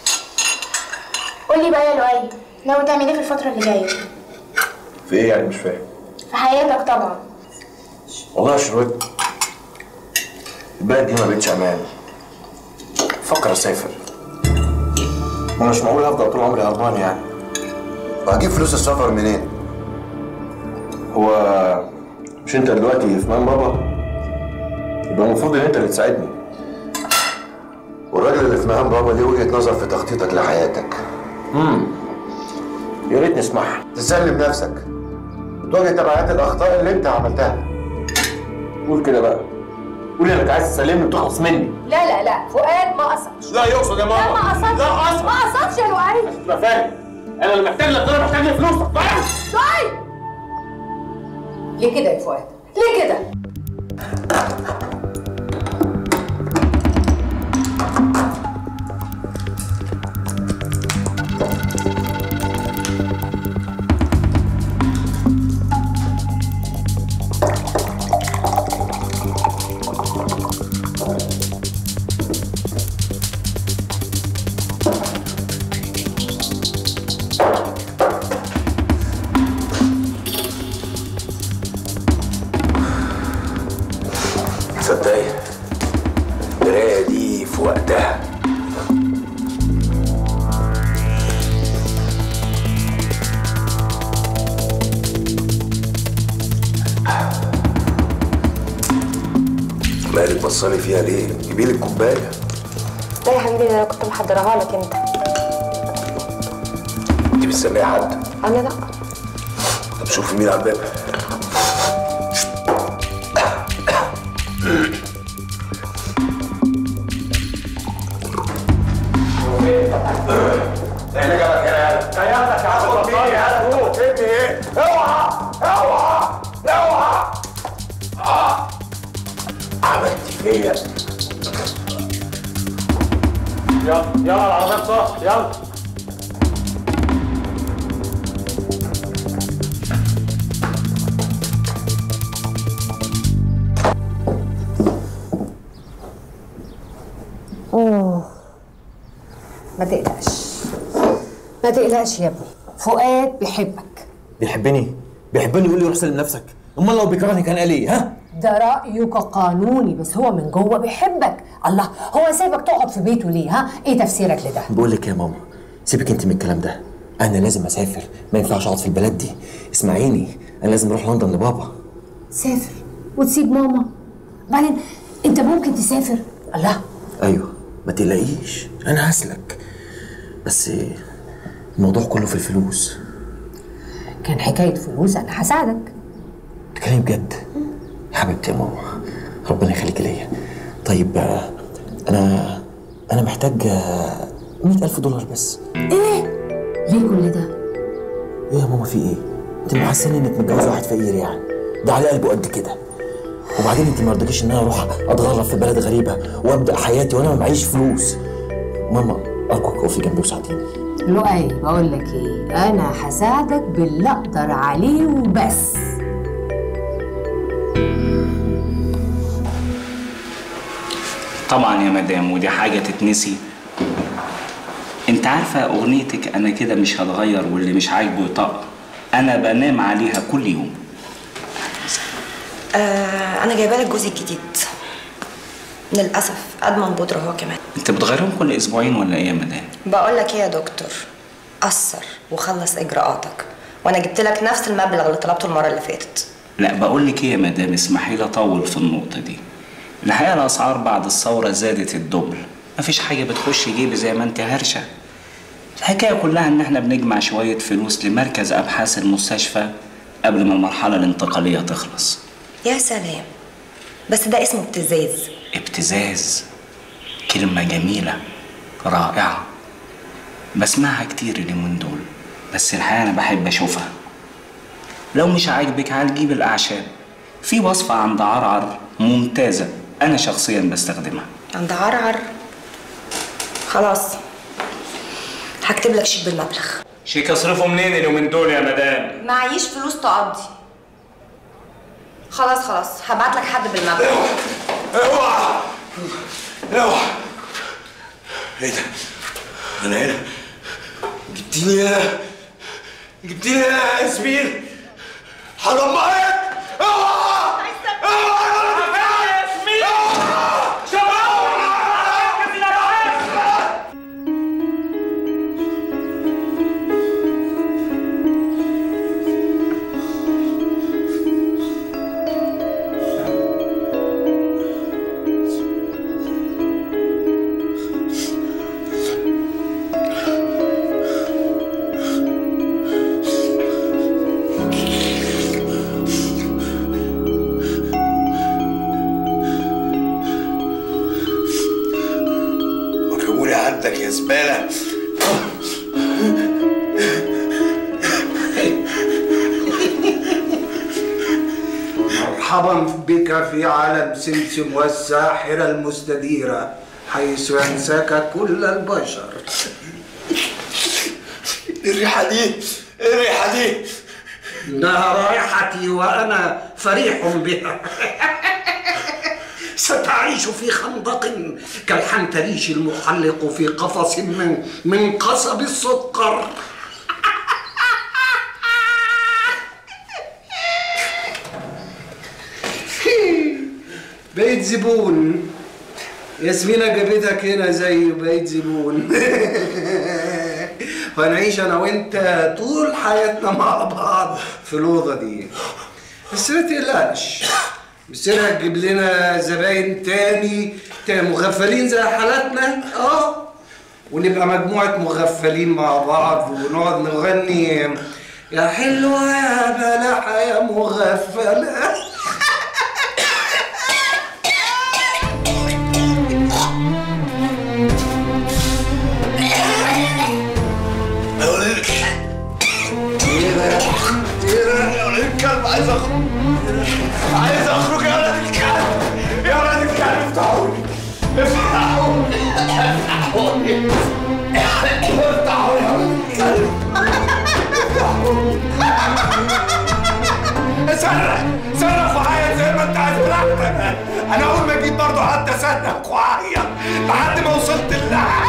قولي بقى يا لؤي ناوي تعمل ايه في الفترة اللي جاية؟ في ايه يعني مش فاهم في حياتك طبعا والله يا شروت البلد دي ما بقتش امان فكر اسافر وانا مش معقول هفضل طول عمري هربان يعني وهجيب فلوس السفر منين؟ هو مش انت دلوقتي في مان بابا يبقى المفروض ان انت اللي تساعدني والراجل اللي في مهام بابا ليه وجهه نظر في تخطيطك لحياتك امم يا ريت نسمعها تسلم نفسك وتواجه تبعات الاخطاء اللي انت عملتها قول كده بقى قول انك عايز تسلمني وتخلص مني لا لا لا فؤاد ما قصدش لا يقصد يا لا ما قصدش لا قصد ما قصدش يا لؤي تبقى فاهم انا اللي محتاج لك انا محتاج لفلوسك فاهم طيب ليه كده يا فؤاد؟ ليه كده؟ تصدقي القرايه دي في وقتها مالك بصاني فيها ليه؟ جيبي لي الكوبايه لا يا حبيبي ده انا كنت محضراها لك انت انت مستنيه حد انا لا طب شوفي مين على الباب احنا جابك هنا يالا كيانك يا عم بطاري يالا فوق ابني ايه اوعى اوعى اوعى اه عملت فيا يلا يلا العربية صح يلا اوه ما تقلقش ما تقلقش يا ابني فؤاد بيحبك بيحبني بيحبني يقول لي روح سلم نفسك امال لو بيكرهني كان قال ايه ها ده رأيك قانوني بس هو من جوه بيحبك الله هو سايبك تقعد في بيته ليه ها ايه تفسيرك لده بقول لك يا ماما سيبك انت من الكلام ده انا لازم اسافر ما ينفعش اقعد في البلد دي اسمعيني انا لازم اروح لندن لبابا سافر وتسيب ماما بعدين انت ممكن تسافر الله ايوه ما تقلقيش انا هسلك بس الموضوع كله في الفلوس كان حكايه فلوس انا هساعدك تتكلمي بجد يا حبيبتي يا ماما ربنا يخليك ليا طيب آه، انا انا محتاج آه، مئة ألف دولار بس ايه ليه كل ده ايه يا ماما في ايه انت محسنه انك متجوزه واحد فقير يعني ده على قلبه قد كده وبعدين انت ما رضيتيش ان انا اروح اتغرب في بلد غريبه وابدا حياتي وانا ما معيش فلوس ماما ارجوك اقفي جنبي وساعديني لؤي بقول لك ايه انا هساعدك باللي اقدر عليه وبس طبعا يا مدام ودي حاجة تتنسي انت عارفة اغنيتك انا كده مش هتغير واللي مش عاجبه يطق انا بنام عليها كل يوم آه انا جايبه لك جوزي الجديد للاسف ادمن بودره هو كمان انت بتغيرهم كل اسبوعين ولا ايه يا مدام بقول لك ايه يا دكتور قصر وخلص اجراءاتك وانا جبت لك نفس المبلغ اللي طلبته المره اللي فاتت لا بقول لك ايه يا مدام اسمحي لي اطول في النقطة دي الحقيقة الاسعار بعد الثورة زادت الدبل مفيش حاجة بتخش جيبي زي ما انت هرشة الحكايه كلها ان احنا بنجمع شويه فلوس لمركز ابحاث المستشفى قبل ما المرحله الانتقاليه تخلص يا سلام بس ده اسمه ابتزاز ابتزاز كلمه جميله رائعه بسمعها كتير اليومين دول بس الحقيقه انا بحب اشوفها لو مش عاجبك هنجيب الاعشاب في وصفه عند عرعر ممتازه انا شخصيا بستخدمها عند عرعر خلاص هكتب لك شيك بالمبلغ شيك اصرفه منين اليومين دول يا مدام معيش فلوس تقضي خلاص خلاص هبعت لك حد بالمبلغ اوعى اوعى ايه ده؟ انا هنا جبتيني هنا جبتيني هنا يا ياسمين حرام عليك اوعى اوعى يا ياسمين مكرموني عندك يا زبالة مرحبا بك في عالم سمسم والساحرة المستديرة حيث ينساك كل البشر الريحة دي ايه الريحة دي؟ إنها رائحتي وأنا فريح بها ستعيش في خندق كالحنتريش المحلق في قفص من من قصب السكر بقيت زبون ياسمينة جابتك هنا زي بقيت زبون وهنعيش انا وانت طول حياتنا مع بعض في الاوضه دي بس ما تقلقش مصيرها تجيب لنا زباين تاني تا- مغفلين زي حالاتنا اه ونبقى مجموعة مغفلين مع بعض ونقعد نغني يا حلوة يا بلحة يا مغفلة اقولك ايه ده؟ ايه ده؟ يا ولد الكلب عايز اخرج عايز اخرج يا ولد الكلب يا ولد الكلب افتحوني افتحوني افتحوني افتحوني يا ولد الكلب افتحوني صرخ صرخ وعيط زي ما انت عايز براحتك انا اول ما جيت برضه قعدت اصرخ وعيط لحد ما وصلت لها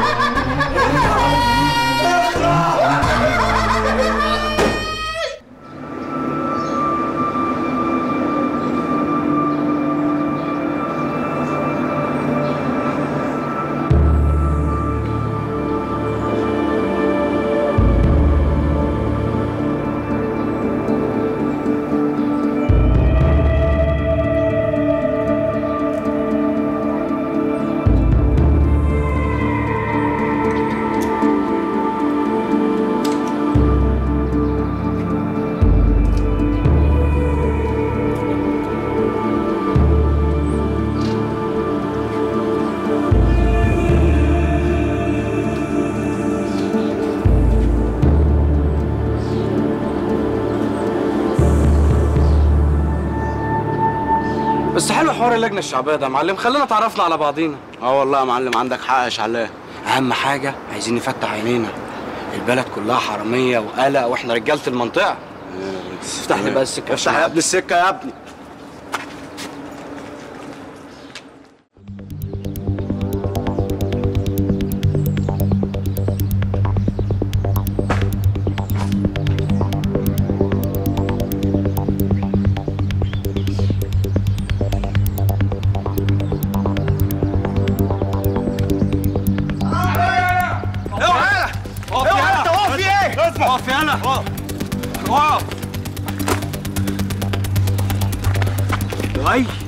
بس حلو حوار اللجنه الشعبيه ده يا معلم خلينا اتعرفنا على بعضينا اه والله يا معلم عندك حق يا شعلان اهم حاجه عايزين نفتح عينينا البلد كلها حراميه وقلق واحنا رجاله المنطقه افتح لي بقى السكه افتح يا ابني السكه يا ابني اوعى اوعى انت واقف في ايه؟ اقف في انا اقف لؤي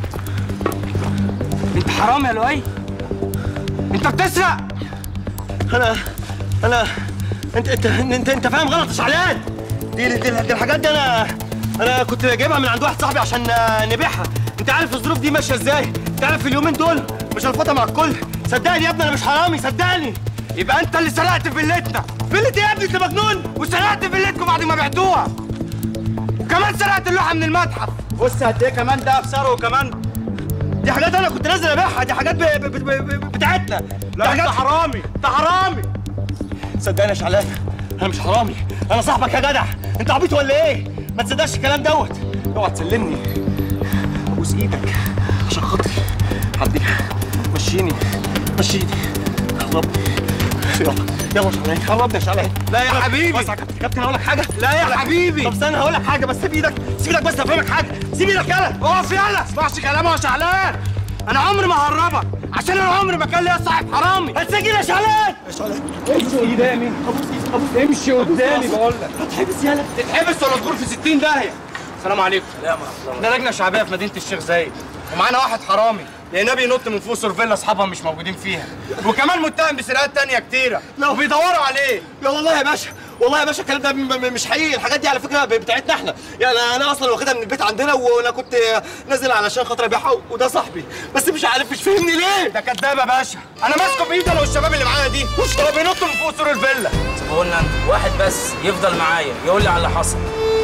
انت حرام يا لؤي انت بتسرق انا انا انت انت انت, انت فاهم غلط يا شعلان دي, دي, دي, دي الحاجات دي انا انا كنت جايبها من عند واحد صاحبي عشان آه، نبيعها انت عارف الظروف دي ماشيه ازاي انت عارف اليومين دول مش هنفوتها مع الكل صدقني يا ابني انا مش حرامي صدقني يبقى انت اللي سرقت فيلتنا فيلتي يا ابني انت مجنون وسرقت فيلتكم بعد ما بعتوها وكمان سرقت اللوحه من المتحف بص قد ايه كمان ده بسعره وكمان دي حاجات انا كنت نازل ابيعها دي حاجات ب... ب... ب... ب... بتاعتنا لا انت حرامي انت حرامي صدقني يا شعلان انا مش حرامي انا صاحبك يا جدع انت عبيط ولا ايه ما تصدقش الكلام دوت اوعى تسلمني ابوس ايدك عشان خاطري حدي مشيني مشيني قربني يلا يلا يا شعلان قربني يا شعلان لا يا حبيبي بس يا كابتن كابتن هقول لك حاجه لا يا حبيبي طب استنى هقول لك حاجه بس سيب ايدك سيب ايدك بس افهمك حاجه سيب ايدك يلا اقف يلا ما تسمعش كلامه يا شعلان انا عمري ما ههربك عشان انا عمري ما كان ليا صاحب حرامي هتسجل يا شعلان يا شعلان امشي قدامي ابوس ابوس امشي قدامي بقول لك هتحبس يلا تتحبس ولا تدخل في 60 داهيه السلام عليكم سلام ده لجنه شعبيه في مدينه الشيخ زايد ومعانا واحد حرامي لقيناه بينط من فوق سورفيلا اصحابها مش موجودين فيها وكمان متهم بسرقات تانية كتيرة لا وبيدوروا عليه لا والله يا باشا والله يا باشا الكلام ده م- م- مش حقيقي الحاجات دي على فكره ب- بتاعتنا احنا يعني انا اصلا واخدها من البيت عندنا وانا كنت نازل علشان خاطر ابيعها وده صاحبي بس مش عارف مش فاهمني ليه ده كداب يا باشا انا ماسكه بايدي انا والشباب اللي معايا دي هو بينط من فوق سور الفيلا قلنا انت واحد بس يفضل معايا يقول لي على اللي حصل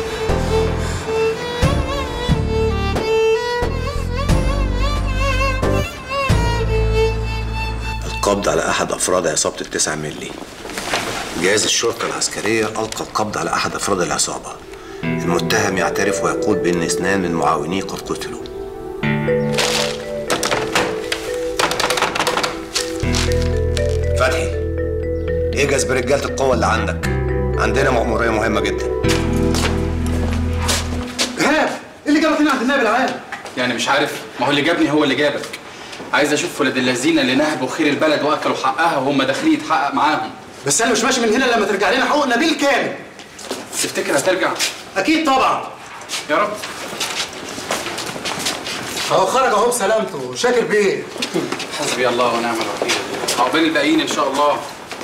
القبض على أحد أفراد عصابة التسعة ملي جهاز الشرطة العسكرية ألقى القبض على أحد أفراد العصابة المتهم يعترف ويقول بأن اثنان من معاونيه قد قتلوا فتحي اجهز برجالة القوة اللي عندك عندنا مأمورية مهمة جدا ايهاب ايه اللي جابك هنا عند النائب العام؟ يعني مش عارف ما هو اللي جابني هو اللي جابك عايز اشوف ولاد اللذين اللي نهبوا خير البلد واكلوا حقها وهم داخلين يتحقق معاهم بس انا مش ماشي من هنا لما ترجع لنا حقوقنا بالكامل تفتكر هترجع؟ اكيد طبعا يا رب اهو خرج اهو بسلامته شاكر بيه حسبي الله ونعم الوكيل عقبال الباقيين ان شاء الله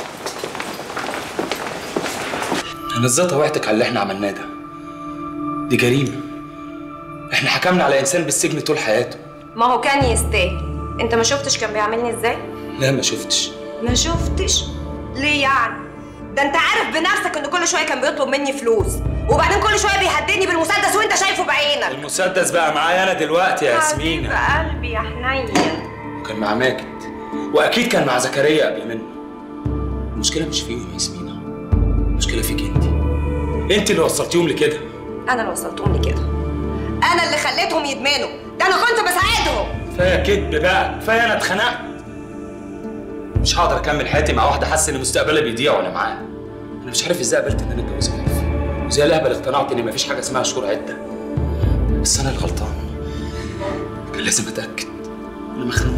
انا ازاي طوعتك على اللي احنا عملناه ده دي جريمه احنا حكمنا على انسان بالسجن طول حياته ما هو كان يستاهل انت ما شفتش كان بيعاملني ازاي لا ما شفتش ما شفتش ليه يعني ده انت عارف بنفسك ان كل شويه كان بيطلب مني فلوس وبعدين كل شويه بيهددني بالمسدس وانت شايفه بعينك المسدس بقى معايا انا دلوقتي يا ياسمينة حبيب قلبي يا حنين وكان مع ماجد واكيد كان مع زكريا قبل منه المشكله مش فيهم يا ياسمينة المشكله فيك انت انت اللي وصلتيهم لكده انا اللي وصلتهم لكده انا اللي خليتهم يدمنوا ده انا كنت بساعدهم كفايه كدب بقى كفايه انا اتخنقت مش هقدر اكمل حياتي مع واحده حاسه ان مستقبلها بيضيع وانا معاها انا مش عارف ازاي قبلت ان انا اتجوز خلف وزي الاهبل اقتنعت ان مفيش حاجه اسمها شهور عده بس انا اللي غلطان كان لازم اتاكد انا مخنوق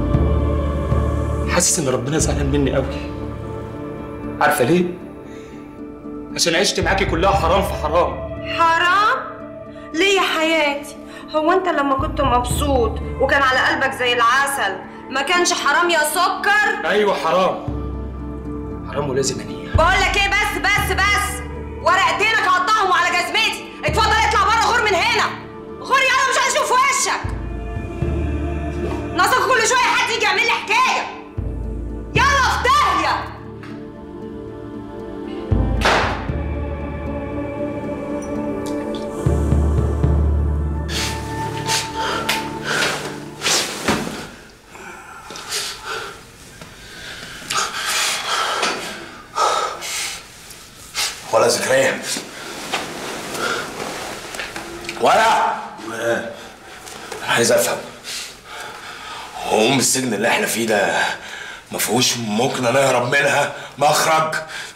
حاسس ان ربنا زعلان مني قوي عارفه ليه عشان عشت معاكي كلها حرام في حرام حرام ليه يا حياتي هو انت لما كنت مبسوط وكان على قلبك زي العسل ما كانش حرام يا سكر ايوه حرام حرام ولازم انيه بقول لك ايه بس بس بس ورقتينك هقطعهم على جزمتي اتفضل اطلع بره غور من هنا غور يلا مش عايز اشوف وشك ناقصك كل شويه حد يجي يعمل لي حكايه يلا في داهيه ولا زكريا ولا انا عايز افهم هو ام السجن اللي احنا فيه ده ما فيهوش ممكن انا اهرب منها مخرج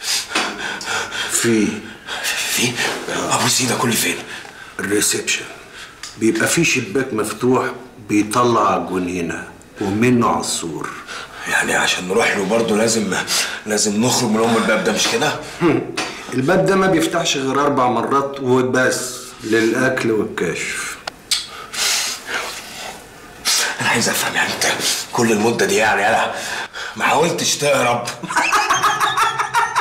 في في ابوس ايدك كل فين الريسبشن بيبقى في شباك مفتوح بيطلع على الجنينة ومنه على السور يعني عشان نروح له برضه لازم لازم نخرج من ام الباب ده مش كده الباب ده ما بيفتحش غير أربع مرات وبس للأكل والكشف انا عايز افهم يعني انت كل المده دي يعني انا ما حاولتش تهرب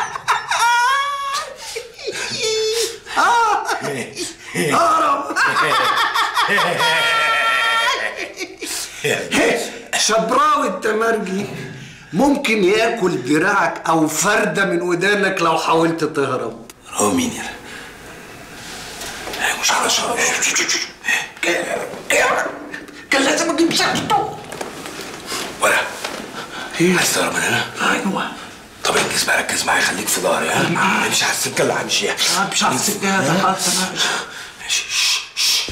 مرجي ممكن ياكل دراعك او فرده من ودانك لو حاولت تهرب هو مين يا مش خلاص كان لازم اجيب شقته ولا عايز تهرب من هنا؟ ايوه طب انجز بقى ركز معايا خليك في ظهري ها امشي على السكه اللي همشيها مش على السكه يا حتى ماشي شش، شش.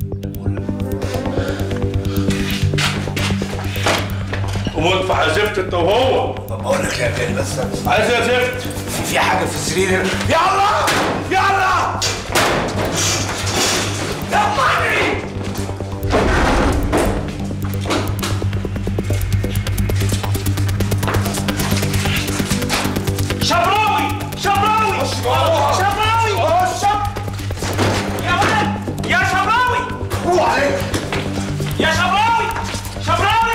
قوم انت حذفت انت وهو بقول لك يا غالي بس عايز يا زفت في في حاجه في السرير هنا يلا يلا يلا شبراوي شبراوي شبراوي شب يا ولد يا شبراوي هو عليك يا شبراوي شبراوي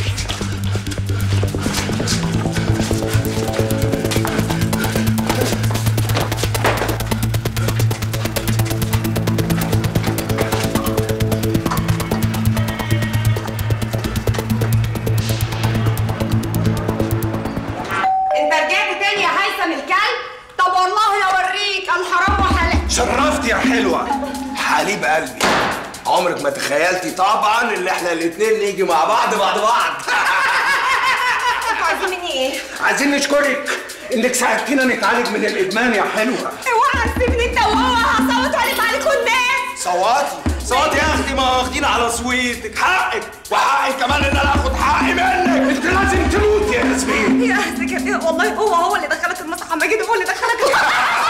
انت رجعت تاني يا هيثم الكلب طب والله اوريك الحرام وحلال شرفت يا حلوه حليب قلبي عمرك ما تخيلتي طبعا ان احنا الاتنين نيجي مع بعض بعد بعض انتوا عايزين مني ايه؟ عايزين نشكرك انك ساعدتينا نتعالج من الادمان يا حلوه اوعى تسيبني انت وهو هصوت عليك عليكم الناس صواتي صوتي يا اختي ما واخدين على صويتك حقك وحقي كمان ان انا اخد حقي منك انت لازم تموت يا ياسمين يا سكر والله هو هو اللي دخلك المسرح ماجد هو اللي دخلك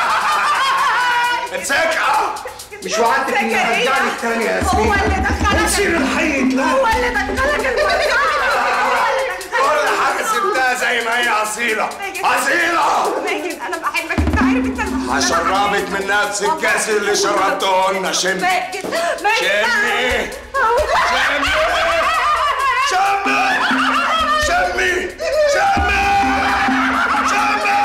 امسك اه مش وعدتك اني هرجعلك تاني يا ياسمين هو اللي دخلك نسير الحي لا هو اللي دخلك المسرح كل حاجه سبتها زي ما هي اصيله اصيله ماجد انا بحبك انت عارف انت هشربك من نفس الكاس اللي شربته لنا شم ماجد ماجد شمي شمي شمي شمي شمي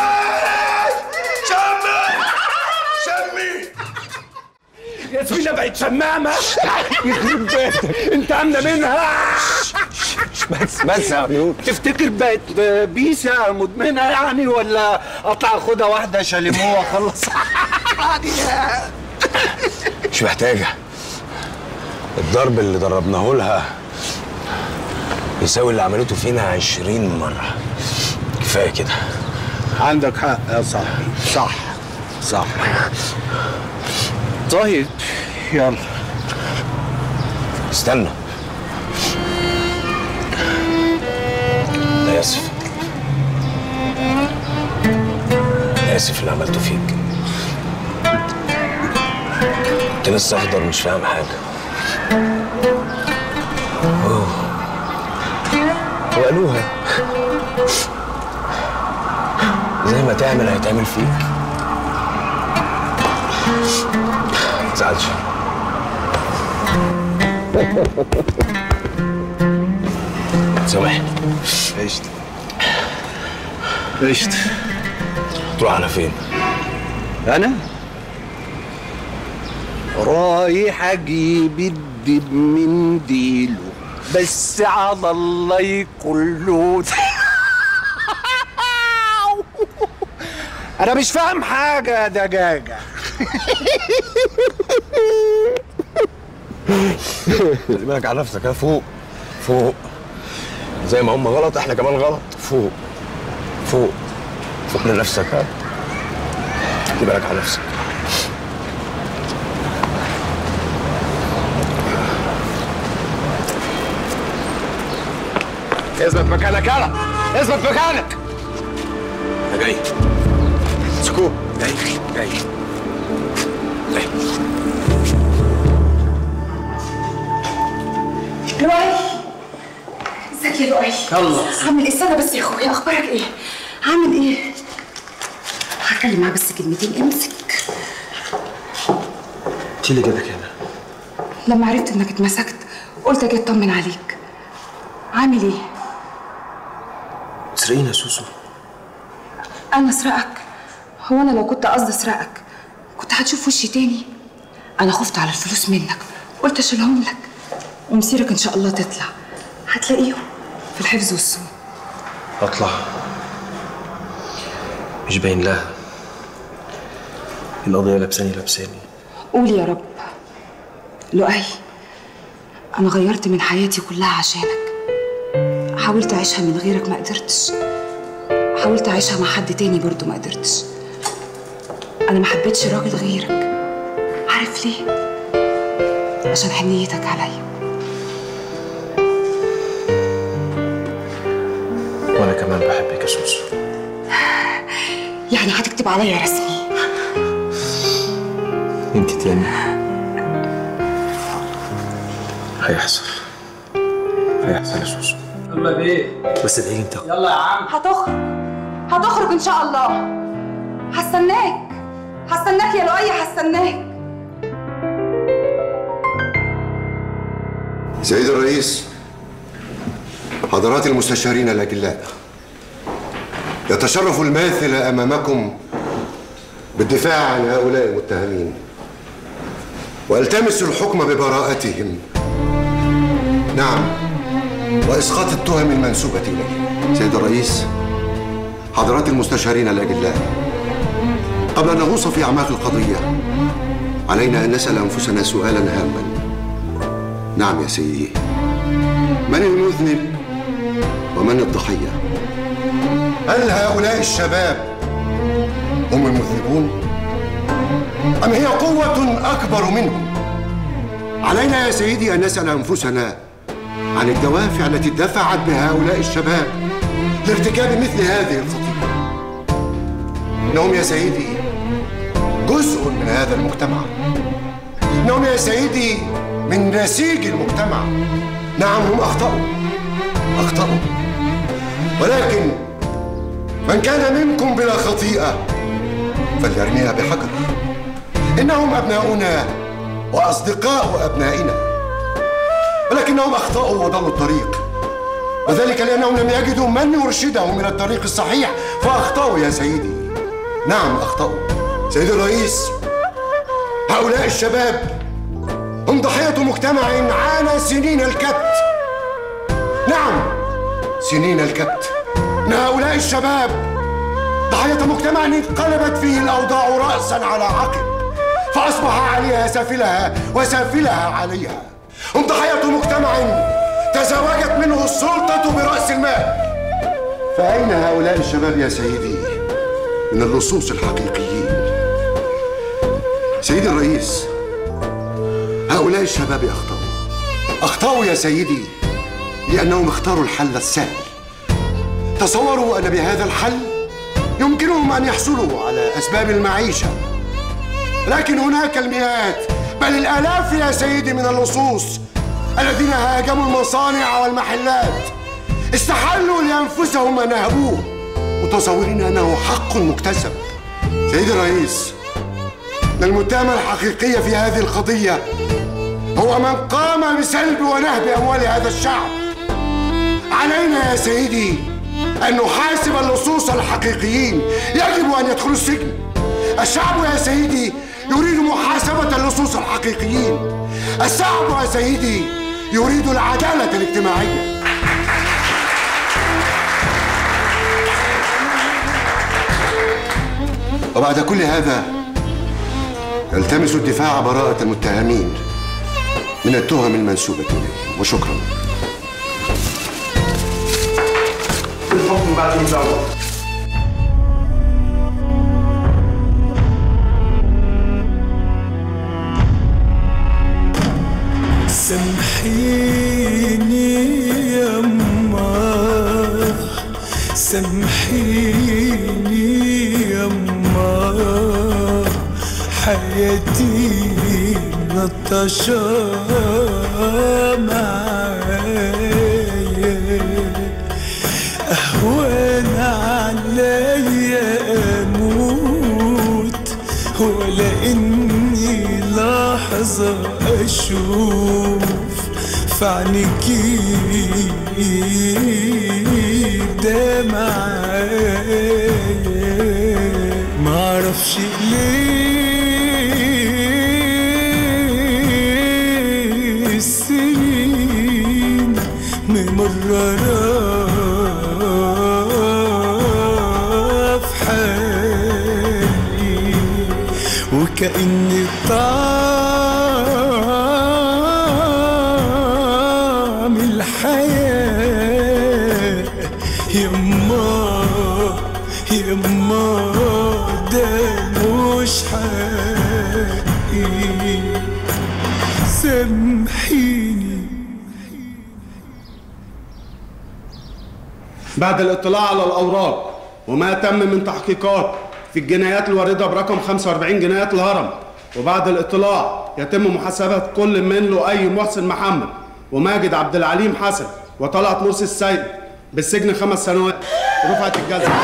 شمي شمي ياسمينة بقت شمامة يخرب بيتك انت عاملة منها بس بس يا عيون تفتكر بقت بيسة مدمنة يعني ولا اطلع اخدها واحدة شاليمو واخلص مش محتاجة الضرب اللي ضربناه لها يساوي اللي عملته فينا عشرين مرة كفاية كده عندك حق يا صاحبي صح صح طيب يلا استنى أنا آسف أنا آسف اللي عملته فيك كنت لسه أخضر مش فاهم حاجة أوه. وقالوها زي ما تعمل هيتعمل فيك متزعلش سامحني قشطة قشطة تروح على فين؟ أنا؟ رايح أجيب الدب من ديله بس على الله يكون له أنا مش فاهم حاجة يا دجاجة خلي بالك على نفسك ها فوق فوق زي ما هم غلط احنا كمان غلط فوق فوق فوق من نفسك ها خلي بالك على نفسك اثبت مكانك يلا اثبت مكانك انا جاي سكوت جاي جاي جاي لؤي ازيك يا لؤي يلا. عامل ايه استنى بس يا اخويا اخبارك ايه عامل ايه هتكلم معاه بس كلمتين امسك انت اللي جابك هنا لما عرفت انك اتمسكت قلت اجي اطمن عليك عامل ايه تسرقيني يا سوسو انا اسرقك هو انا لو كنت قصدي اسرقك كنت هتشوف وشي تاني انا خفت على الفلوس منك قلت اشيلهم لك ومصيرك ان شاء الله تطلع هتلاقيهم في الحفظ والصون اطلع مش باين لها القضية لابساني لابساني قول يا رب لؤي أنا غيرت من حياتي كلها عشانك حاولت أعيشها من غيرك ما قدرتش حاولت أعيشها مع حد تاني برضو ما قدرتش أنا ما حبيتش راجل غيرك عارف ليه؟ عشان حنيتك عليا وانا كمان بحبك يا سوسو يعني هتكتب عليا رسمي انت تاني هيحصل هيحصل يا سوسو يلا بيه بس ادعي انت يلا يا عم هتخرج هتخرج ان شاء الله هستناك هستناك يا لؤي هستناك سيد الرئيس حضرات المستشارين الأجلاء يتشرف الماثل أمامكم بالدفاع عن هؤلاء المتهمين والتمس الحكم ببراءتهم نعم وإسقاط التهم المنسوبة إليهم سيد الرئيس حضرات المستشارين الأجلاء قبل أن نغوص في أعماق القضية علينا أن نسأل أنفسنا سؤالا هاما نعم يا سيدي من المذنب ومن الضحية هل هؤلاء الشباب هم المذنبون أم هي قوة أكبر منهم علينا يا سيدي أن نسأل أنفسنا عن الدوافع التي دفعت بهؤلاء الشباب لارتكاب مثل هذه الخطيئة إنهم يا سيدي جزء من هذا المجتمع إنهم يا سيدي من نسيج المجتمع نعم هم أخطأوا أخطأوا ولكن من كان منكم بلا خطيئة فليرميها بحجر إنهم أبناؤنا وأصدقاء أبنائنا ولكنهم أخطأوا وضلوا الطريق وذلك لأنهم لم يجدوا من يرشدهم إلى الطريق الصحيح فأخطأوا يا سيدي نعم أخطأوا سيدي الرئيس هؤلاء الشباب هم ضحية مجتمع عانى سنين الكبت نعم سنين الكبت إن هؤلاء الشباب ضحية مجتمع انقلبت فيه الأوضاع رأسا على عقب فأصبح عليها سافلها وسافلها عليها هم ضحية مجتمع تزوجت منه السلطة برأس المال فأين هؤلاء الشباب يا سيدي من اللصوص الحقيقيين سيدي الرئيس هؤلاء الشباب أخطأوا أخطأوا يا سيدي لأنهم اختاروا الحل السهل تصوروا أن بهذا الحل يمكنهم أن يحصلوا على أسباب المعيشة لكن هناك المئات بل الآلاف يا سيدي من اللصوص الذين هاجموا المصانع والمحلات استحلوا لأنفسهم ما نهبوه متصورين أنه حق مكتسب سيدي الرئيس إن المتهم الحقيقي في هذه القضية هو من قام بسلب ونهب أموال هذا الشعب علينا يا سيدي أن نحاسب اللصوص الحقيقيين يجب أن يدخلوا السجن الشعب يا سيدي يريد محاسبة اللصوص الحقيقيين الشعب يا سيدي يريد العدالة الاجتماعية وبعد كل هذا يلتمس الدفاع براءة المتهمين من التهم المنسوبة إليهم وشكرا الحكم بعد الدعوة سامحيني يما سامحيني يما حياتي نطشة معايا أهون عليا أموت ولا إني لحظة أشوف في عينيكي دمعايا معرفش ليه السنين ممررة وكأن طعم الحياة يما يما ده مش حقيقي سامحيني بعد الاطلاع على الأوراق وما تم من تحقيقات في الجنايات الواردة برقم 45 جنايات الهرم وبعد الاطلاع يتم محاسبة كل من لؤي محسن محمد وماجد عبد العليم حسن وطلعت مرسي السيد بالسجن خمس سنوات رفعت الجزاء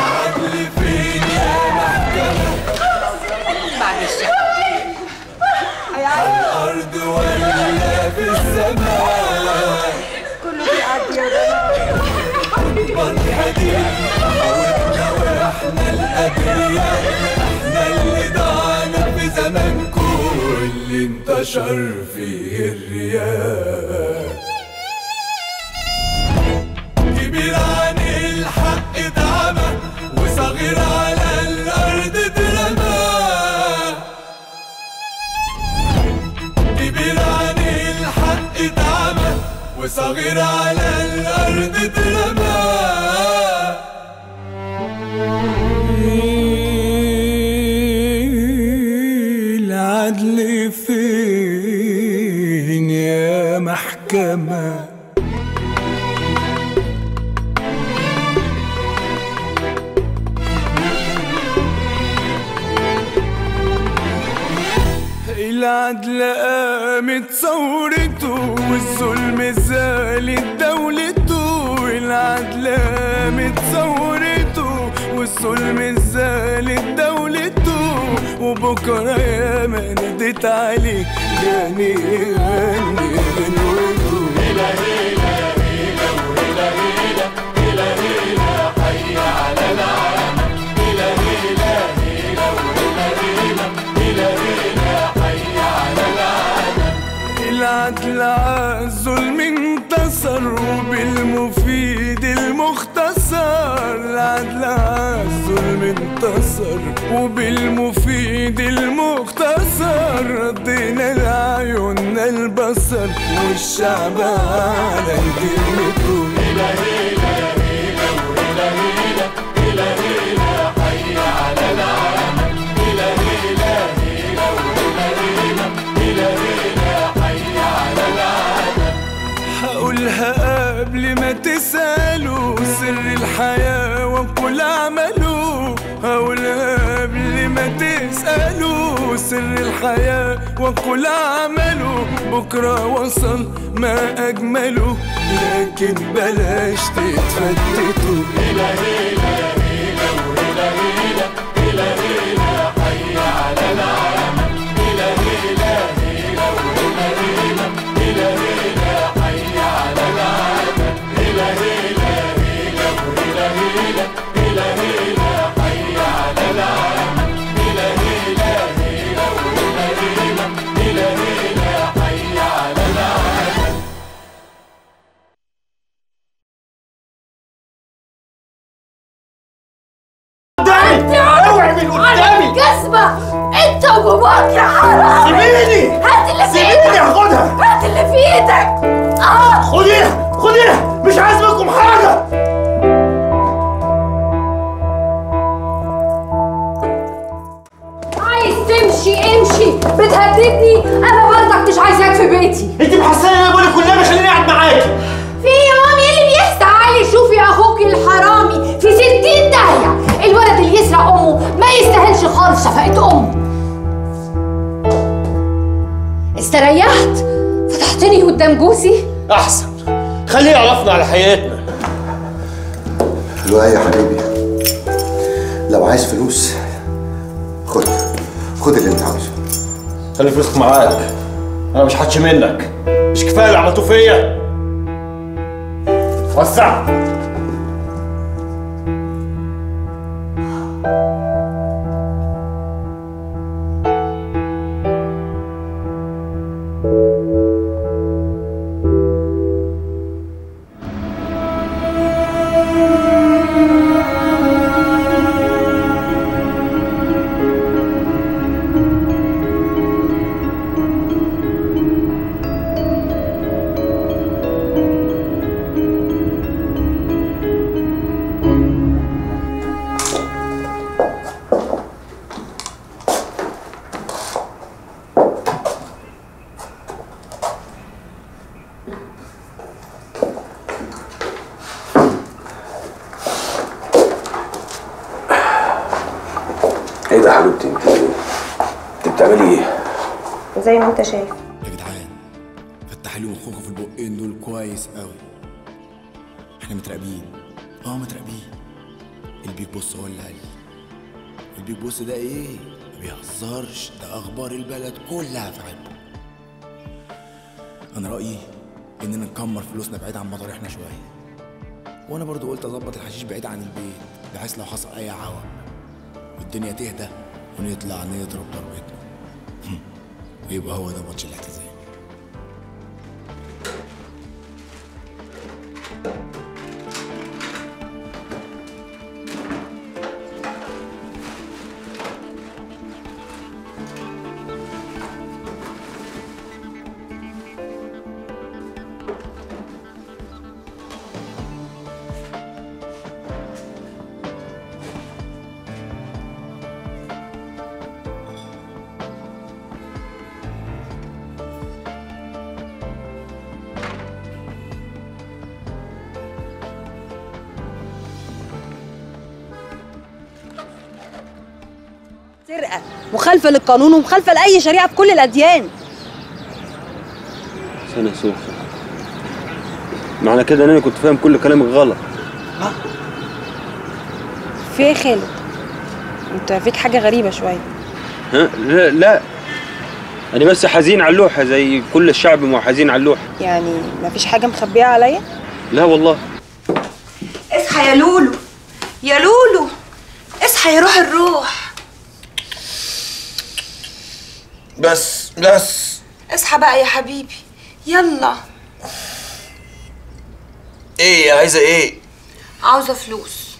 الأرض ولا في السماء كله بيعدي يا جماعه بنهدي حاولنا واحنا الأبرياء احنا اللي ضعنا في زمانكم اللي انتشر فيه الرياء كبير عن الحق اتعمى وصغير على الأرض اترمى كبير عن الحق اتعمى وصغير على الأرض اترمى العدل فين يا محكمة العدل قامت ثورته والظلم زالت دولته العدل قامت ثورته والظلم زالت دولته وبكرة يا ما ناديت عليك جاني غني غنوته هلا هلا هلا وهلا هلا هلا هلا حي على العالم هلا هلا هلا وهلا هلا هلا هلا حي على العالم العدل عالظلم انتصر وبالمفيد المختصر العدل عالظلم انتصر وبالمفيد المختصر ردينا لعيوننا البصر والشعب على كلمته هلا هلا هلا وهلا هلا هلا هلا حي على العالم هلا هلا هلا وهلا هلا هلا هلا حي على العالم هقولها قبل ما تسألوا سر الحياة وكل عمله هقولها قبل ما تسألوا سر الحياة وكل عمله بكرة وصل ما أجمله لكن بلاش تتفتتوا هلا هلا هلا وهلا هلا هلا هلا حي على العالم هلا هلا هلا وهلا هلا هلا هلا حي على العالم هلا هلا هلا وهلا هلا هلا هلا حي على العالم هلا هلا هلا وهلا هلا هلا هلا حي على العالم قدامي اوعي من قدامي كذبة انت وباباك يا حرام سيبيني هات اللي في سيبيني ايدك هاخدها هات اللي في ايدك اه خديها خديها مش عايز منكم حاجه عايز تمشي امشي بتهددني انا برضك مش عايزاك في بيتي انت محسنه ان انا بقول لك والنبي خليني قاعد معاكي في يا مامي ايه اللي بيحصل تعالي شوفي اخوك الحرامي في ستين داهية الولد اللي يسرق امه ما يستاهلش خالص شفقة امه استريحت فتحتني قدام جوزي احسن خليه يعرفنا على حياتنا لؤي يا حبيبي لو عايز فلوس خد خد اللي انت عاوزه خلي فلوسك معاك انا مش حدش منك مش كفايه اللي عملتوه فيا وسع ايه ده يا حبيبتي انت انت بتعملي ايه؟ زي ما انت شايف يا جدعان فتحوا لي مخكم في البقين دول كويس قوي احنا متراقبين اه متراقبين البيج بوس هو اللي قال لي البيج بوس ده ايه ما بيهزرش ده اخبار البلد كلها في عنده انا رايي اننا نكمر فلوسنا بعيد عن مطارحنا شويه وانا برضو قلت اظبط الحشيش بعيد عن البيت بحيث لو حصل اي عوق والدنيا تهدى ونطلع نضرب ضربتنا ويبقى هو ده ماتش الاعتزال سرقه مخالفه للقانون ومخالفه لاي شريعه في كل الاديان سنة سوسة معنى كده ان انا كنت فاهم كل كلامك غلط في ايه يا خالد انت فيك حاجه غريبه شويه ها لا لا انا بس حزين على اللوحة زي كل الشعب ما هو حزين على اللوحة يعني مفيش حاجه مخبيه عليا لا والله اصحى يا لولو يا لولو اصحى يا روح الروح بس بس اصحى بقى يا حبيبي يلا ايه عايزه ايه؟ عاوزه فلوس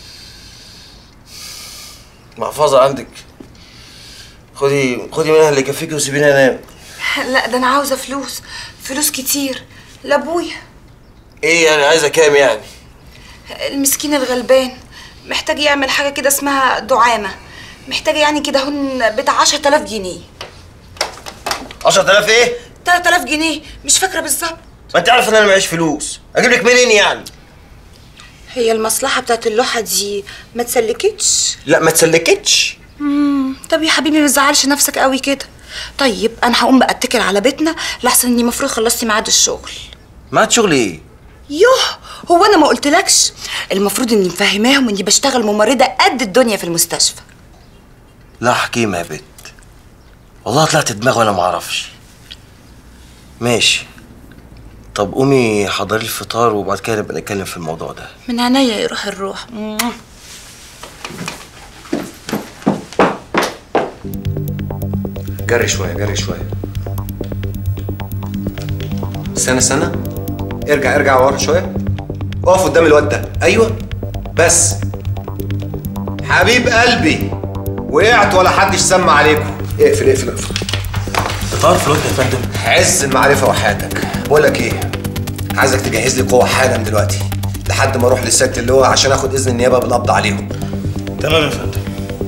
محفظه عندك خدي خدي منها اللي يكفيكي وسيبيني انام لا ده انا عاوزه فلوس فلوس كتير لابويا ايه يعني عايزه كام يعني؟ المسكين الغلبان محتاج يعمل حاجه كده اسمها دعامه محتاج يعني كده هن بتاع 10000 جنيه 10000 ايه؟ 3000 جنيه مش فاكره بالظبط ما انت عارف ان انا معيش فلوس اجيب لك منين يعني؟ هي المصلحه بتاعت اللوحه دي ما تسلكتش لا ما تسلكتش مم. طب يا حبيبي ما تزعلش نفسك قوي كده طيب انا هقوم بقى اتكل على بيتنا لحسن اني المفروض خلصتي ميعاد الشغل ما شغل ايه؟ يوه هو انا ما قلتلكش المفروض اني مفهماهم اني بشتغل ممرضه قد الدنيا في المستشفى لا حكيمه يا بت والله طلعت دماغ وانا ما اعرفش ماشي طب قومي حضري الفطار وبعد كده نبقى نتكلم في الموضوع ده من عينيا يا روح الروح مم. جري شويه جري شويه استنى استنى ارجع ارجع ورا شويه اقف قدام الواد ده ايوه بس حبيب قلبي وقعت ولا حدش سمع عليكم اقفل اقفل اقفل تعرف الواد يا فندم عز المعرفه وحياتك بقول لك ايه عايزك تجهز لي قوه حالا دلوقتي لحد ما اروح للست اللي هو عشان اخد اذن النيابه بالقبض عليهم تمام يا فندم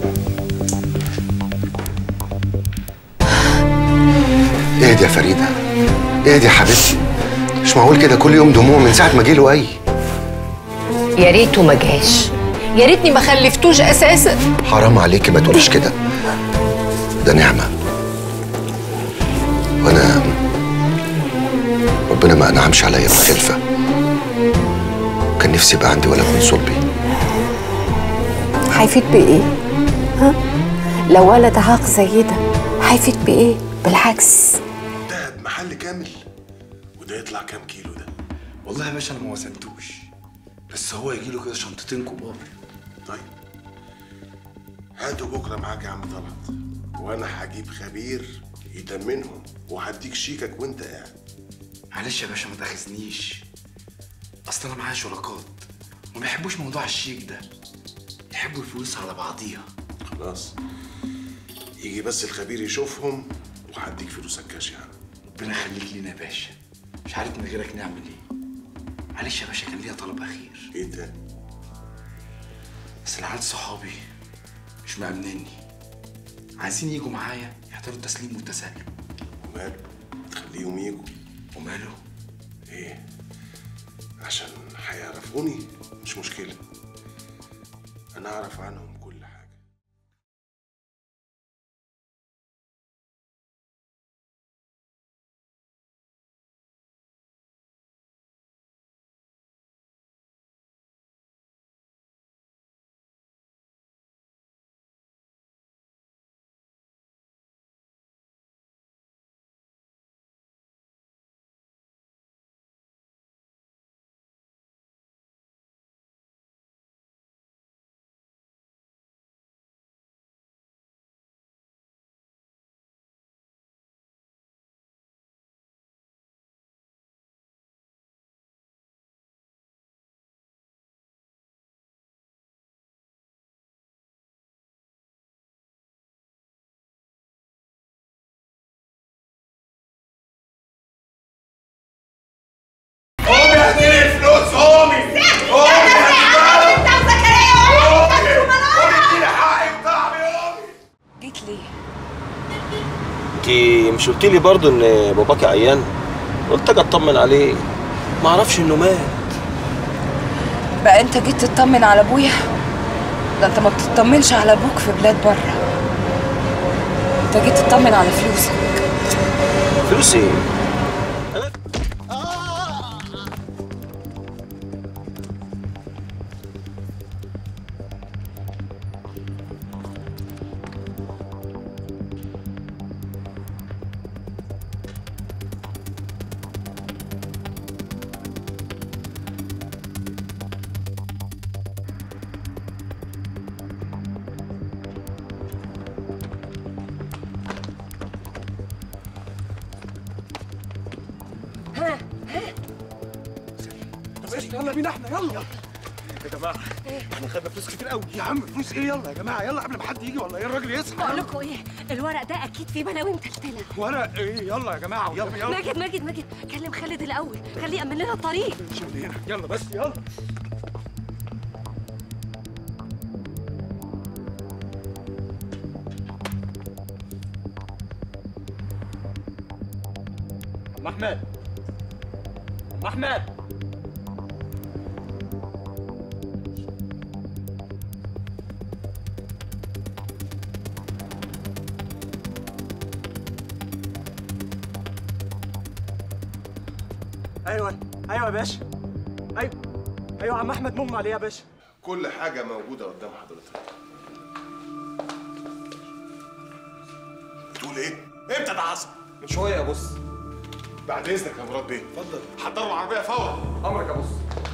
اهدي يا فريده اهدي يا حبيبتي مش معقول كده كل يوم دموع من ساعه ما جه له اي يا ريته ما جاش يا ريتني ما خلفتوش اساسا حرام عليكي ما تقوليش كده ده نعمه وانا ربنا ما انعمش عليا بخلفه كان نفسي يبقى عندي ولد من صلبي هيفيد بايه ها لو ولد عاق زي ده هيفيد بايه بالعكس دهب محل كامل وده يطلع كام كيلو ده والله يا باشا انا ما وزنتوش بس هو يجي له كده شنطتين كبار طيب هاتوا بكره معاك يا عم طلعت وانا هجيب خبير يتمنهم وهديك شيكك وانت قاعد معلش يا باشا ما تاخذنيش اصل انا معايا شركات وما بيحبوش موضوع الشيك ده يحبوا الفلوس على بعضيها خلاص يجي بس الخبير يشوفهم وهديك فلوسك كاش يعني ربنا يخليك لينا يا باشا مش عارف من غيرك نعمل ايه معلش يا باشا كان ليا طلب اخير ايه ده بس العيال صحابي مش مش مأمنني عايزين يجوا معايا يحضروا التسليم والتسلم وماله تخليهم يجوا وماله ايه عشان هيعرفوني مش مشكلة انا اعرف عنهم كل حاجة قومي هاتيلي الفلوس قومي قومي هاتيلي قومي قومي اديني حقي وتعبي قومي جيت ليه؟ انت مش قلت لي برضه ان باباكي عيان قلت اجي اطمن عليه ما اعرفش انه مات بقى انت جيت تطمن على ابويا ده انت ما بتطمنش على ابوك في بلاد بره انت جيت تطمن على فلوسك فلوس ايه ها ها طب ايش يلا بينا احنا يلا يا جماعه احنا خدنا فلوس كتير قوي يا عم فلوس ايه يلا يا جماعه يلا قبل ما حد يجي ولا ايه الراجل يصحى بقول لكم ايه الورق ده اكيد فيه بلاوي متلتله ورق ايه يلا يا جماعه يلا يلا ماجد ماجد ماجد كلم خالد الاول خليه يامن لنا الطريق شغل هنا يلا بس يلا ام احمد ام احمد ايوه ايوه يا باشا ايوه ايوه يا عم احمد مغمى عليه يا باشا كل حاجة موجودة قدام حضرتك بتقول ايه؟ امتى ده حصل؟ من شويه يا بص بعد اذنك يا مراد بيه اتفضل حضروا العربية فورا امرك يا بص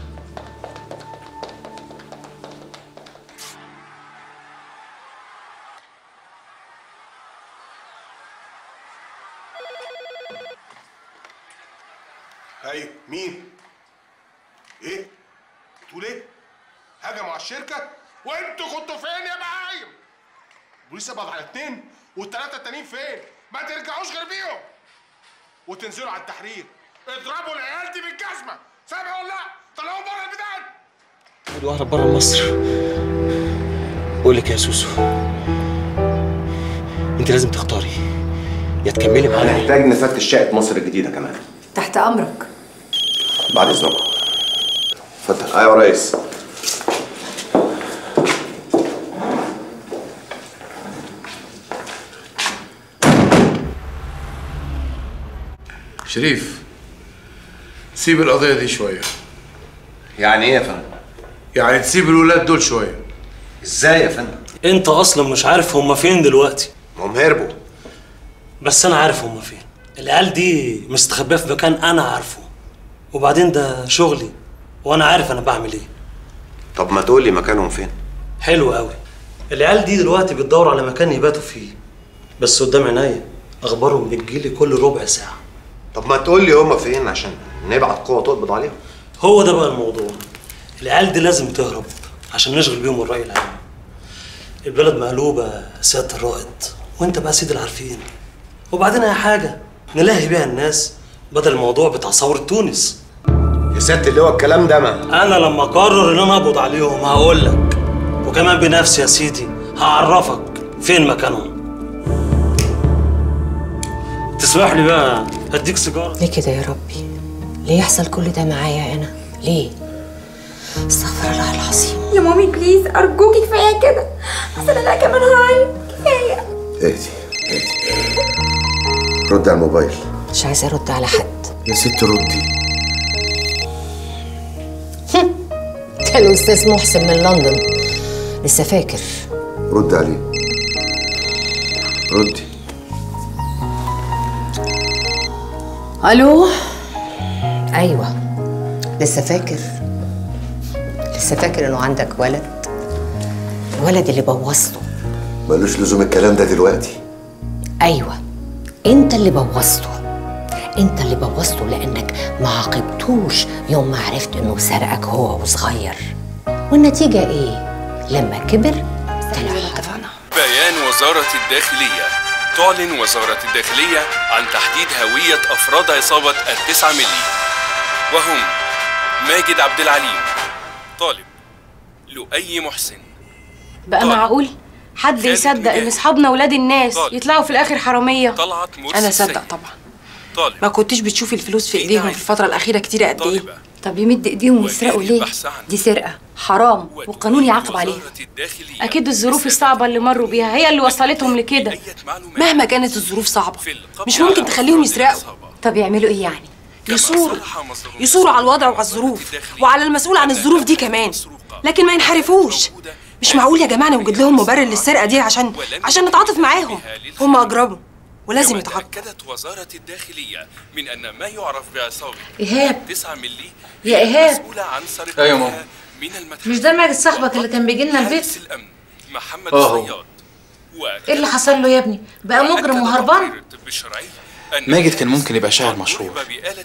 ايوه مين؟ ايه؟ بتقول ايه؟ هجموا على الشركة وانتوا كنتوا فين يا بهايم؟ البوليس قبض على اتنين والتلاتة التانيين فين؟ ما ترجعوش غير بيهم وتنزلوا على التحرير اضربوا العيال دي بالجزمة سامع ولا لا؟ طلعوهم بره البلاد خد واحدة بره مصر بقول لك يا سوسو انت لازم تختاري يا تكملي معايا هنحتاج نفتش شقة مصر الجديدة كمان تحت امرك بعد اذنكم اتفضل ايوه يا ريس شريف سيب القضية دي شوية يعني ايه يا فندم؟ يعني تسيب الولاد دول شوية ازاي يا فندم؟ انت اصلا مش عارف هما فين دلوقتي هم هربوا بس انا عارف هما فين العيال دي مستخبيه في مكان انا عارفه وبعدين ده شغلي وانا عارف انا بعمل ايه طب ما تقول لي مكانهم فين؟ حلو قوي العيال دي دلوقتي بتدور على مكان يباتوا فيه بس قدام عينيا اخبارهم بتجيلي كل ربع ساعه طب ما تقول لي هما فين عشان نبعت قوة تقبض عليهم هو ده بقى الموضوع العيال دي لازم تهرب عشان نشغل بيهم الرأي العام البلد مقلوبة يا سيادة الرائد وانت بقى سيد العارفين وبعدين اي حاجة نلاهي بيها الناس بدل الموضوع بتاع ثورة تونس يا سيادة اللي هو الكلام ده ما انا لما اقرر ان انا اقبض عليهم هقول لك وكمان بنفسي يا سيدي هعرفك فين مكانهم تسمح لي بقى هديك سيجاره ليه كده يا ربي ليه يحصل كل ده معايا انا ليه استغفر الله العظيم يا مامي بليز ارجوكي كفايه كده اصل انا كمان هعيط كفايه اهدي اهدي رد على الموبايل مش عايزه ارد على حد يا ست ردي ده الاستاذ محسن من لندن لسه فاكر رد عليه ردي الو ايوه لسه فاكر لسه فاكر انه عندك ولد الولد اللي بوظته ملوش لزوم الكلام ده دلوقتي ايوه انت اللي بوظته انت اللي بوظته لانك ما عاقبتوش يوم ما عرفت انه سرقك هو وصغير والنتيجه ايه لما كبر طلع اتفقنا بيان وزارة الداخلية تعلن وزارة الداخلية عن تحديد هوية أفراد عصابة التسعة ملي وهم ماجد عبد العليم طالب لؤي محسن بقى معقول حد يصدق ان اصحابنا ولاد الناس يطلعوا في الاخر حراميه طلعت مرسي انا صدق السيد. طبعا طالب ما كنتش بتشوفي الفلوس في ايديهم في الفتره الاخيره كتيره قد ايه طب يمد ايديهم ويسرقوا ليه دي سرقه حرام والقانون يعاقب عليها اكيد الظروف الصعبه اللي مروا بيها هي اللي وصلتهم لكده مهما كانت الظروف صعبه مش ممكن تخليهم يسرقوا طب يعملوا ايه يعني يصوروا يصوروا على الوضع وعلى الظروف وعلى المسؤول عن الظروف دي كمان لكن ما ينحرفوش مش معقول يا جماعه نوجد لهم مبرر للسرقه دي عشان عشان نتعاطف معاهم هم اجرموا ولازم كما يتعاقبوا تأكدت وزارة الداخلية من أن ما يعرف بعصابة إيهاب. 9 ملي يا هي إيهاب. مسؤولة عن سرقتها ايوه ماما من المتحف مش ده ماجد صاحبك اللي كان بيجي لنا البيت محمد آه، هو. الصياد ايه اللي حصل له يا ابني بقى مجرم وهربان ماجد كان ممكن يبقى شاعر مشهور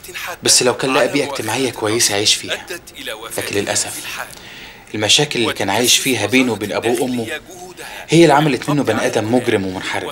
بس لو كان لقى بيئة اجتماعية كويسة يعيش فيها لكن للأسف المشاكل اللي كان عايش فيها بينه وبين أبوه وأمه هي اللي عملت منه بني آدم مجرم ومنحرف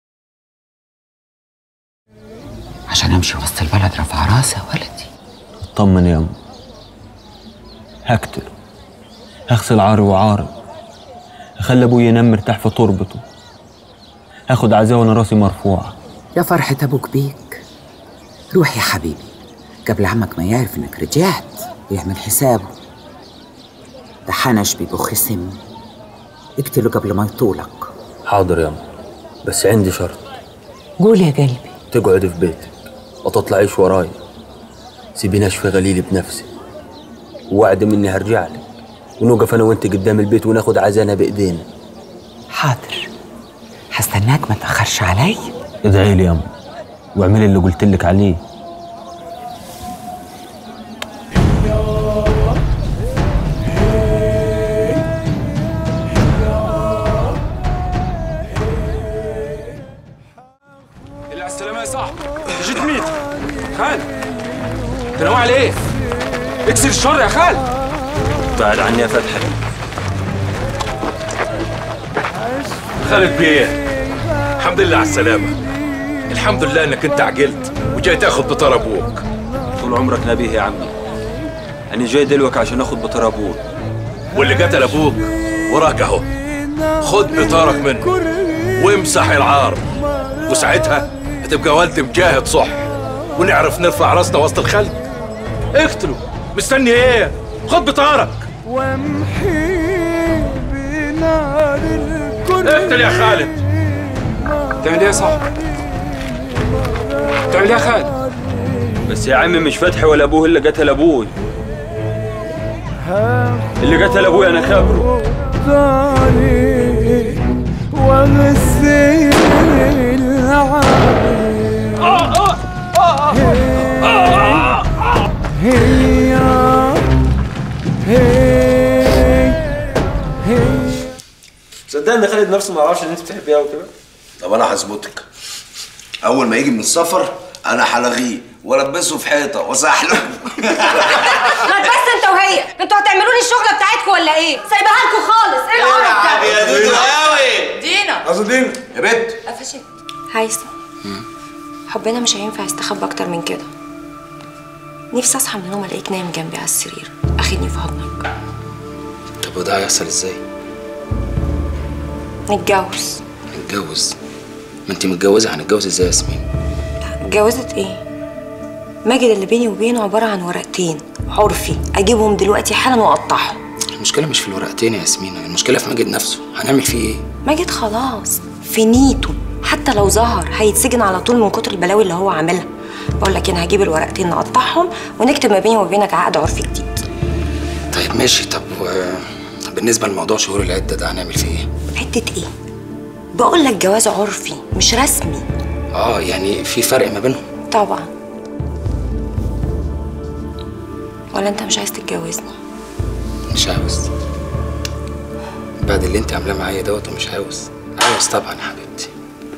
عشان امشي وسط البلد رافعه راسي يا ولدي اطمن يا أم هقتله هغسل عاري وعارض هخلي ابويا ينام مرتاح في تربته هاخد عزاه وانا راسي مرفوعه يا فرحة أبوك بيك روح يا حبيبي قبل عمك ما يعرف إنك رجعت يعمل حسابه ده حنش بيبخ سم اقتله قبل ما يطولك حاضر يا أم بس عندي شرط قول يا قلبي تقعد في بيتك وتطلعيش ورايا سيبيني اشفي غليلي بنفسي ووعد مني هرجع لك ونوقف انا وانت قدام البيت وناخد عزانا بايدينا حاضر هستناك ما تأخرش علي ادعي لي يا أم واعملي اللي قلت لك عليه اللي على السلامة يا صاحبي جيت مين؟ خالد انت ناوي على ايه؟ اكسر الشر يا خالد بعد عني يا فتحي خالد بيه الحمد لله على السلامة الحمد لله انك انت عجلت وجاي تاخد بطار ابوك طول عمرك نبيه يا عمي انا جاي دلوقتي عشان اخد بطار ابوك واللي قتل ابوك وراك اهو خد بطارك منه وامسح العار وساعتها هتبقى والد مجاهد صح ونعرف نرفع راسنا وسط الخلق اقتله مستني ايه خد بطارك وامحي بنار الكره اقتل يا خالد تعمل ايه يا صاحبي؟ تعمل ايه يا خالد؟ بس يا عمي مش فتحي ولا ابوه اللي قتل ابوي اللي قتل ابوي انا خابره ضالي واغسل هي هي هي صدقني خالد نفسه ما يعرفش ان انت بتحبيها وكده طب انا هظبطك اول ما يجي من السفر انا هلغيه والبسه في حيطه وسحله ما بس انت وهي انتوا هتعملوا لي الشغله بتاعتكم ولا ايه سايبها لكم خالص ايه القرف ده يا دودو قوي دينا قصدين يا بنت قفشت هيثم حبنا مش هينفع يستخبى اكتر من كده نفسي اصحى من النوم الاقيك نايم جنبي على السرير اخدني في حضنك طب وده هيحصل ازاي؟ نتجوز نتجوز ما انت متجوزه هنتجوز ازاي يا ياسمين؟ اتجوزت ايه ماجد اللي بيني وبينه عباره عن ورقتين عرفي اجيبهم دلوقتي حالا واقطعهم المشكله مش في الورقتين يا ياسمين المشكله في ماجد نفسه هنعمل فيه ايه؟ ماجد خلاص في نيته حتى لو ظهر هيتسجن على طول من كتر البلاوي اللي هو عاملها بقول لك انا هجيب الورقتين نقطعهم ونكتب ما بيني وبينك عقد عرفي جديد طيب ماشي طب و... بالنسبه لموضوع شهور العده ده هنعمل فيه ايه؟ حته ايه بقول لك جواز عرفي مش رسمي اه يعني في فرق ما بينهم طبعا ولا انت مش عايز تتجوزني مش عاوز بعد اللي انت عاملاه معايا دوت ومش عاوز عاوز طبعا يا حبيبتي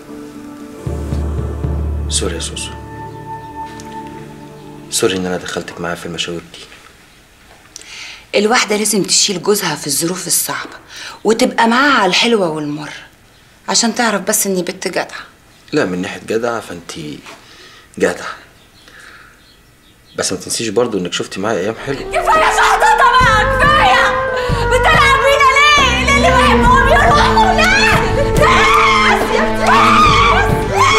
سوري يا سوسو سوري ان انا دخلتك معايا في المشاوير دي الواحدة لازم تشيل جوزها في الظروف الصعبة وتبقى معاها على الحلوة والمر عشان تعرف بس اني بنت جدعة لا من ناحيه جدع فانتي جدع بس ما تنسيش برضو انك شفتي معايا ايام حلوه كفايه شحطه بقى كفايه بتلعب بينا ليه؟ اللي بحبهم يروحوا ليه؟ ناس يا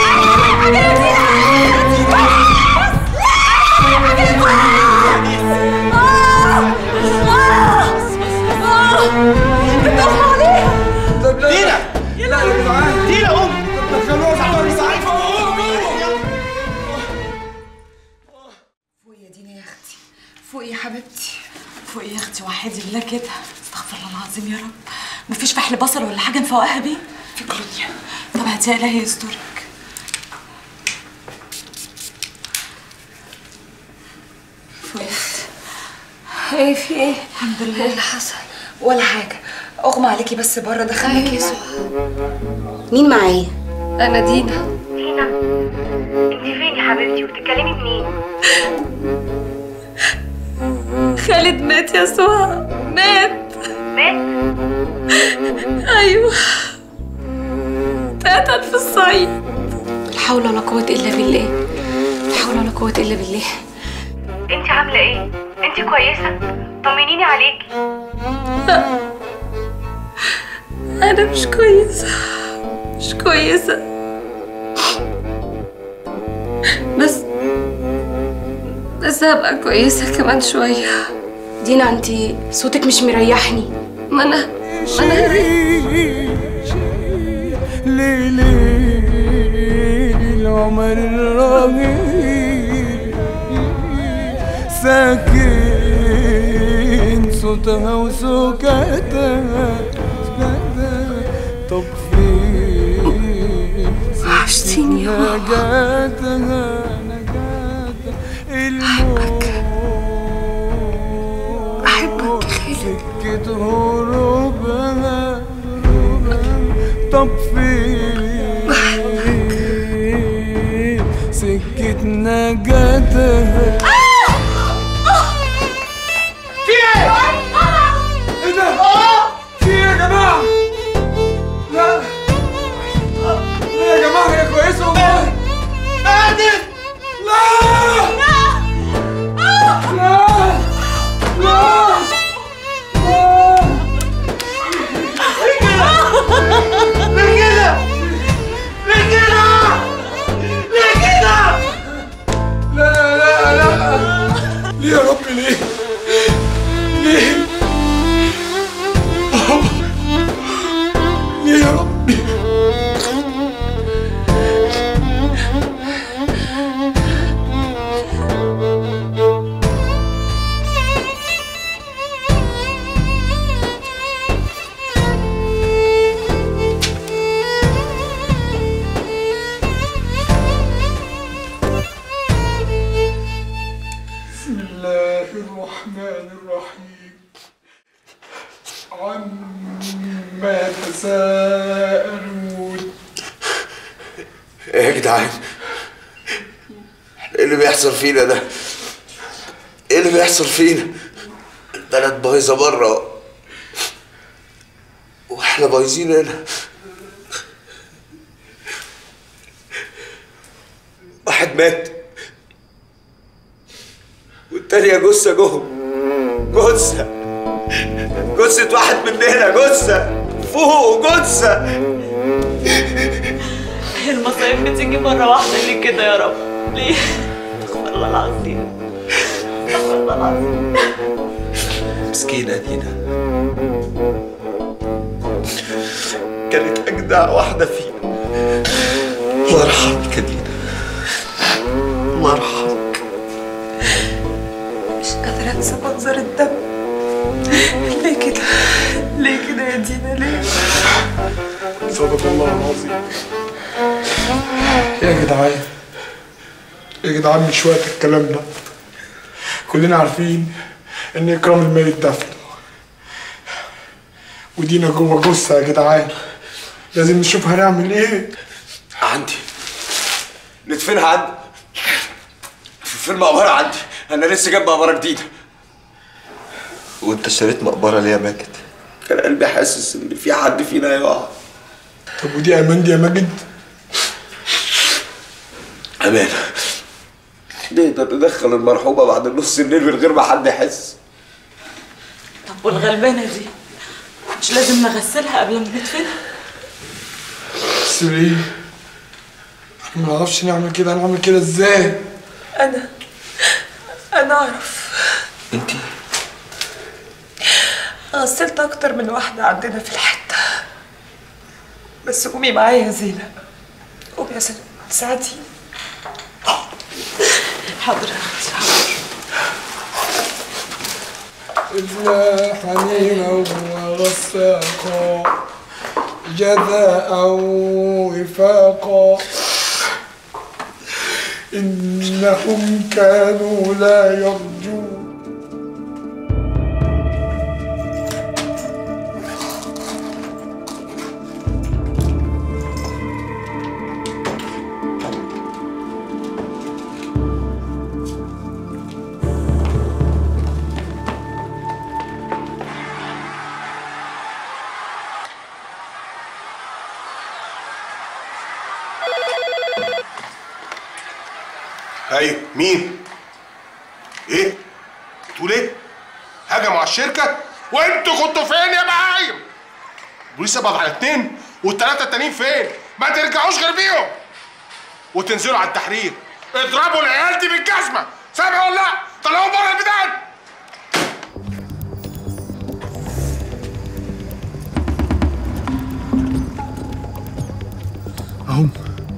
دينا دينا دينا قوم ما تخلوش على فوقي يا دينا يا اختي فوقي يا حبيبتي فوقي يا اختي وحدي الله كده استغفر الله العظيم يا رب مفيش فحل بصل ولا حاجه نفوقها بيه في كلونيا طب هاتي الهي يسترك فوقي يا اختي ايه في ايه؟ الحمد لله ايه اللي حصل ولا حاجه اغمى عليكي بس بره دخلك يا مين معايا؟ انا دينا انت فين يا حبيبتي وبتتكلمي منين؟ خالد مات يا سهى مات مات؟ ايوه اتقتل في الصعيد لا حول ولا قوة إلا بالله لا حول ولا قوة إلا بالله انت عامله ايه انت كويسه طمنيني عليكي انا مش كويسه مش كويسه بس بس هبقى كويسه كمان شويه دينا انت صوتك مش مريحني ما انا ما انا ليلي العمر الرهيب ساكن صوتها وسكاتها طب فين وحشتيني يا ماما. نجاتها بحبك بحبك يا خالد سكة هروبها طب فين سكة نجاتها في ايه؟ ايه ده؟ في ايه يا جماعة؟ لا لا يا جماعة هي كويسة والله قادر لا لا لا لا ليه كده؟ ليه كده؟ ليه كده؟ لا لا لا ليه يا رب ليه؟ ليه؟ ليه يا ربي؟ بسم الله الرحمن الرحيم عما يتساءلون ايه يا جدعان ايه اللي بيحصل فينا ده ايه اللي بيحصل فينا البلد بايظه بره واحنا بايظين هنا واحد مات والتانية جثة جوه جثة جثة واحد مننا جثة فوق جثة المصايب بتيجي مرة واحدة ليه كده يا رب؟ ليه؟ استغفر الله العظيم استغفر الله العظيم مسكينة دينا كانت أجدع واحدة فينا الله يرحمك يا دينا الله يرحمك مش قادرة انسى منظر الدم ليه كده؟ ليه كده يا دينا ليه؟ صدق الله العظيم يا جدعان يا جدعان مش وقت الكلام ده كلنا عارفين ان اكرام الميت دفنه ودينا جوه جثه يا جدعان لازم نشوف هنعمل ايه عندي ندفنها عندي في المقبرة عندي أنا لسه جايب مقبرة جديدة وأنت اشتريت مقبرة ليه يا ماجد؟ كان قلبي حاسس إن في حد فينا هيقع طب ودي امان دي يا ماجد أمان نقدر ندخل المرحومة بعد نص الليل من غير ما حد يحس طب والغلبانة دي مش لازم نغسلها قبل ما ندفنها؟ بس ليه؟ احنا ما نعرفش نعمل كده هنعمل كده ازاي؟ أنا أنا أعرف أنت غسلت أكتر من واحدة عندنا في الحتة بس قومي معايا يا زينة قومي يا زينة ساعديني حاضر يا أختي حاضر إلا حنينا وغساقا جزاء وفاقا إنهم كانوا لا يرجون ايوه مين؟ ايه؟ هجموا على الشركه وانتوا كنتوا فين يا بهايم البوليس قبض على اتنين والتلاته التانيين فين ما ترجعوش غير بيهم وتنزلوا على التحرير اضربوا العيال دي بالجزمه سامع ولا لا طلعوا بره البلاد هم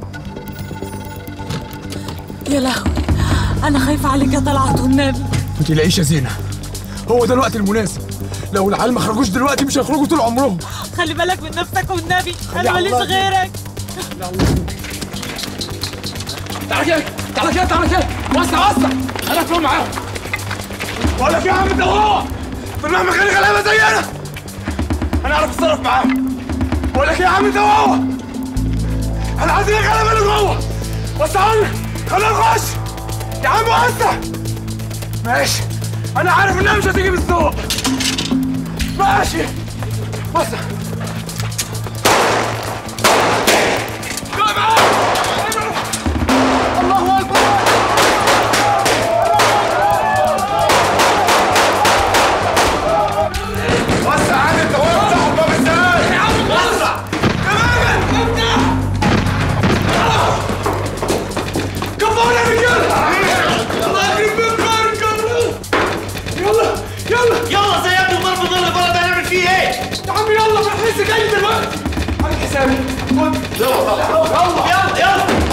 يا لهوي انا خايفه عليك يا طلعت والنبي ما تقلقيش يا زينة هو ده الوقت المناسب لو العيال ما خرجوش دلوقتي مش هيخرجوا طول عمرهم خلي بالك من نفسك والنبي انا يا ماليش الله. غيرك تعالى كده تعالى كده تعالى كده وسع وسع انا فوق معاهم ولا في عم انت وهو في المهما كان غلابه زي انا انا اعرف اتصرف معاهم بقول لك إيه يا عم انت وهو انا عايزين الغلابه اللي جوه وسعوا لنا خلينا نخش يا عم وسع ماشي انا عارف انها مش هتيجي بالذوق ماشي وسع الله اكبر وسع عاد انت وسع الباب ازاي يا عم وسع كمان افتح كفونا يا رجاله الله يخرب بيت كاركم يلا يلا يلا زي ابني ضرب ضرب البلد هنعمل فيه ايه؟ يا عم يلا بنحس جاي دلوقتي على حسابي خد يلا يلا يلا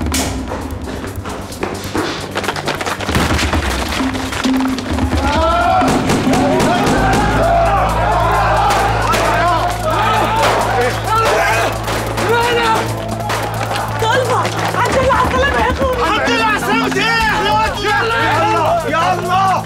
طلبة الحمد لله على السلامة يا اخوي الحمد لله على السلامة ايه احنا وقت يلا يلا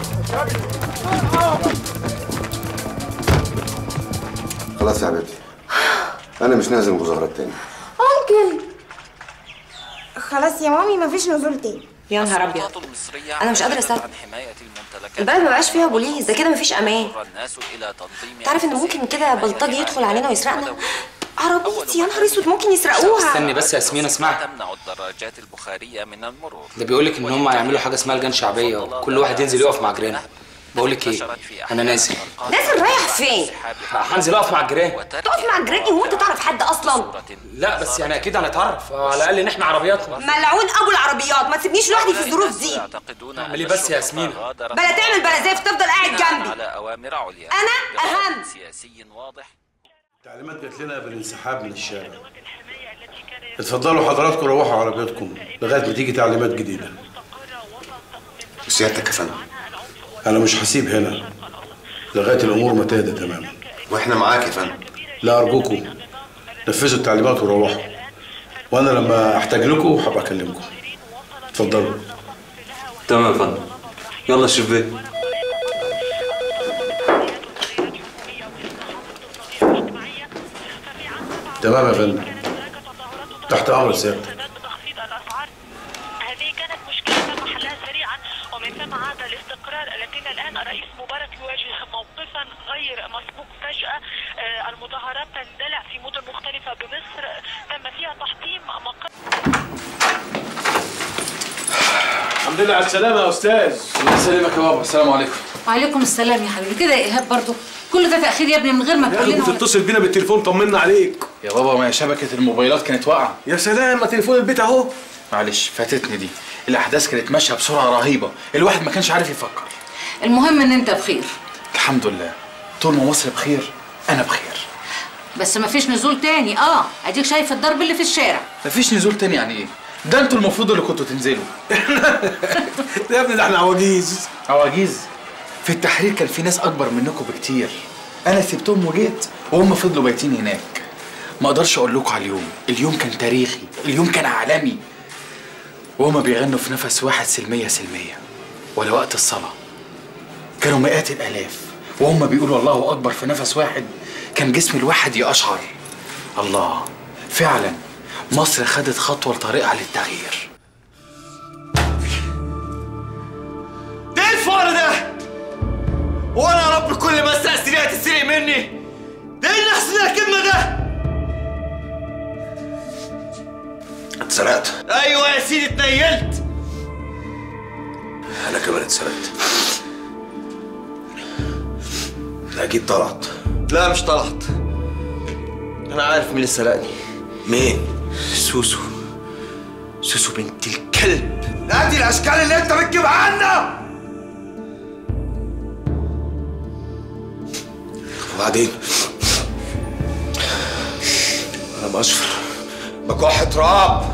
خلاص يا حبيبتي انا مش نازل مظاهرات تاني انكل خلاص يا مامي مفيش نزول تاني يا نهار ابيض انا مش قادره اصدق البلد ما بقاش فيها بوليس ده كده مفيش امان تعرف ان ممكن كده بلطجي يدخل علينا ويسرقنا عربيتي يا نهار اسود ممكن يسرقوها استني بس يا ياسمين اسمع تمنع الدراجات البخارية من المرور ده بيقول لك ان هم هيعملوا حاجه اسمها لجان شعبيه وكل واحد ينزل يقف مع جيرانه بقول لك ايه انا نازل نازل رايح فين هنزل اقف مع الجيران تقف مع جيراني هو انت تعرف حد اصلا لا بس يعني اكيد هنتعرف أو على الاقل ان احنا عربياتنا ملعون ابو العربيات ما تسيبنيش لوحدي في الظروف دي اعمل ايه بس يا ياسمين بلا تعمل بلا زي تفضل قاعد جنبي على أوامر عليا انا اهم سياسي واضح تعليمات جات لنا بالانسحاب من الشارع اتفضلوا حضراتكم روحوا عربيتكم لغايه ما تيجي تعليمات جديده سيادتك يا فندم انا مش هسيب هنا لغايه الامور ما تهدى تماما واحنا معاك يا فندم لا ارجوكم نفذوا التعليمات وروحوا وانا لما احتاج لكم هبقى اكلمكم اتفضلوا تمام يا فندم يلا الشباك تمام يا فندم تحت امر سيادتك هذه كانت مشكلة محلها سريعا ومن ثم عاد الاستقرار لكن الآن الرئيس مبارك يواجه موقفا غير مسبوق فجأة آه، المظاهرات تندلع في مدن مختلفة بمصر تم فيها تحطيم مقر الحمد لله على السلامه يا استاذ الله يسلمك يا بابا السلام عليكم وعليكم السلام يا حبيبي كده يا ايهاب برضو كل ده تاخير يا ابني من غير ما تقول لنا ولا- تتصل بينا بالتليفون طمنا عليك يا بابا ما هي شبكة الموبايلات كانت واقعة يا سلام ما تليفون البيت اهو معلش فاتتني دي الأحداث كانت ماشية بسرعة رهيبة الواحد ما كانش عارف يفكر المهم ان انت بخير الحمد لله طول ما مصر بخير أنا بخير بس ما فيش نزول تاني اه اديك شايف الضرب اللي في الشارع مفيش نزول تاني يعني إيه؟ ده انتوا المفروض اللي كنتوا تنزلوا يا ابني ده احنا عواجيز عواجيز في التحرير كان في ناس أكبر منكم بكتير أنا سبتهم وجيت وهم فضلوا بايتين هناك ما أقدرش أقول لكم على اليوم اليوم كان تاريخي اليوم كان عالمي وهما بيغنوا في نفس واحد سلمية سلمية ولا وقت الصلاة كانوا مئات الآلاف وهم بيقولوا الله أكبر في نفس واحد كان جسم الواحد يقشعر الله فعلا مصر خدت خطوة لطريقها للتغيير ده ايه الفقر ده؟ وانا يا رب كل ما اسرق سرقه تتسرق مني؟ ده ايه اللي احسن الكلمه ده؟ اتسرقت ايوه يا سيدي اتنيلت انا كمان اتسرقت ده اكيد طلعت لا مش طلعت انا عارف مين اللي سرقني مين سوسو سوسو بنت الكلب لا دي الاشكال اللي انت بتجيبها عنا وبعدين انا بشفر بكح تراب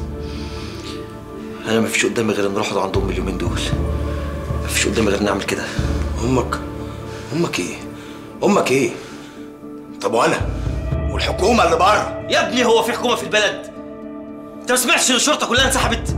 انا مفيش قدامي غير ان اروح اقعد عند امي اليومين دول مفيش قدامي غير نعمل كده امك امك ايه امك ايه طب وانا والحكومه اللي بره يا ابني هو في حكومه في البلد انت ما سمعتش ان الشرطه كلها انسحبت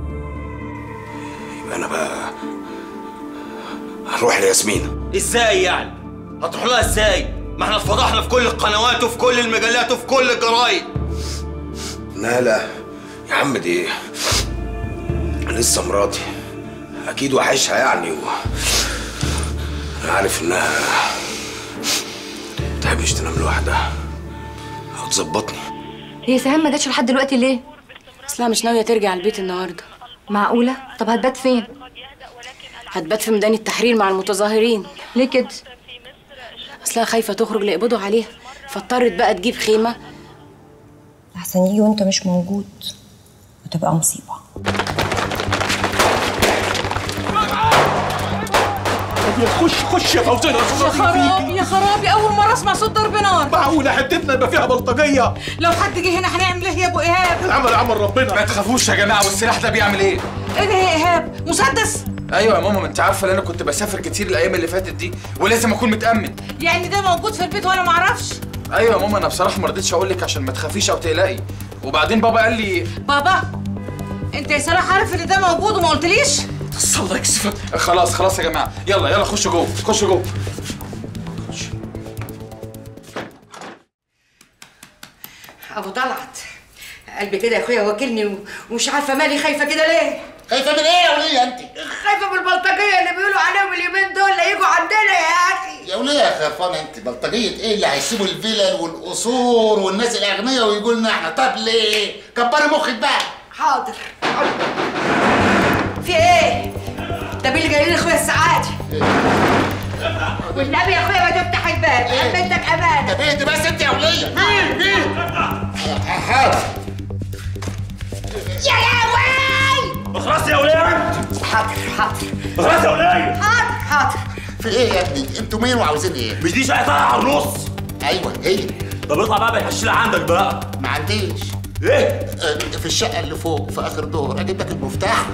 يبقى انا بقى هنروح لياسمين ازاي يعني هتروح لها ازاي ما احنا اتفضحنا في كل القنوات وفي كل المجلات وفي كل الجرايد لا لا يا عم دي لسه مراتي اكيد وحشها يعني و... انا عارف انها متحبش تنام لوحدها هتظبطني هي سهام ما جاتش لحد دلوقتي ليه؟ اصلها مش ناويه ترجع البيت النهارده معقوله طب هتبات فين هتبات في ميدان التحرير مع المتظاهرين ليه كده اصلها خايفه تخرج ليقبضوا عليها فاضطرت بقى تجيب خيمه احسن يجي وانت مش موجود وتبقى مصيبه خش خش يا فوزان يا خرابي يا خرابي اول مره اسمع صوت ضرب نار معقولة حتتنا يبقى فيها بلطجية لو حد جه هنا هنعمل ايه يا ابو ايهاب العمل عمل ربنا ما تخافوش يا جماعه والسلاح ده بيعمل ايه ايه ده يا ايهاب مسدس ايوه يا ماما ما انت عارفه ان انا كنت بسافر كتير الايام اللي فاتت دي ولازم اكون متامن يعني ده موجود في البيت وانا ما اعرفش ايوه يا ماما انا بصراحه ما رضيتش اقول لك عشان ما تخافيش او تقلقي وبعدين بابا قال لي بابا انت يا صلاح عارف ان ده موجود وما قلتليش الله يكسفك خلاص خلاص يا جماعه يلا يلا خشوا جوه خشوا جوه ابو طلعت قلبي كده يا اخويا واكلني و- ومش عارفه مالي خايفه كده ليه خايفه من ايه يا وليه انت؟ خايفه من البلطجيه اللي بيقولوا عليهم اليومين دول لا يجوا عندنا يا اخي يا وليه يا خرفانه انت بلطجيه ايه اللي هيسيبوا الفلل والقصور والناس الاغنياء ويجوا لنا احنا طب ليه؟ كبري مخك بقى حاضر في ايه ده مين اللي جاي لي اخويا السعادي والنبي يا اخويا ما تفتح الباب امنتك امانه طب اهدي بس انت يا وليه مين مين حاضر يا لهوي اخلص يا ولاد حاضر حاضر اخلص يا ولاد حاضر حاضر في ايه يا ابني؟ انتوا مين وعاوزين ايه؟ مش دي شقه طالعه على النص ايوه هي طب اطلع بقى بالحشيله عندك بقى ما عنديش ايه؟ في الشقه اللي فوق في اخر دور اجيب لك المفتاح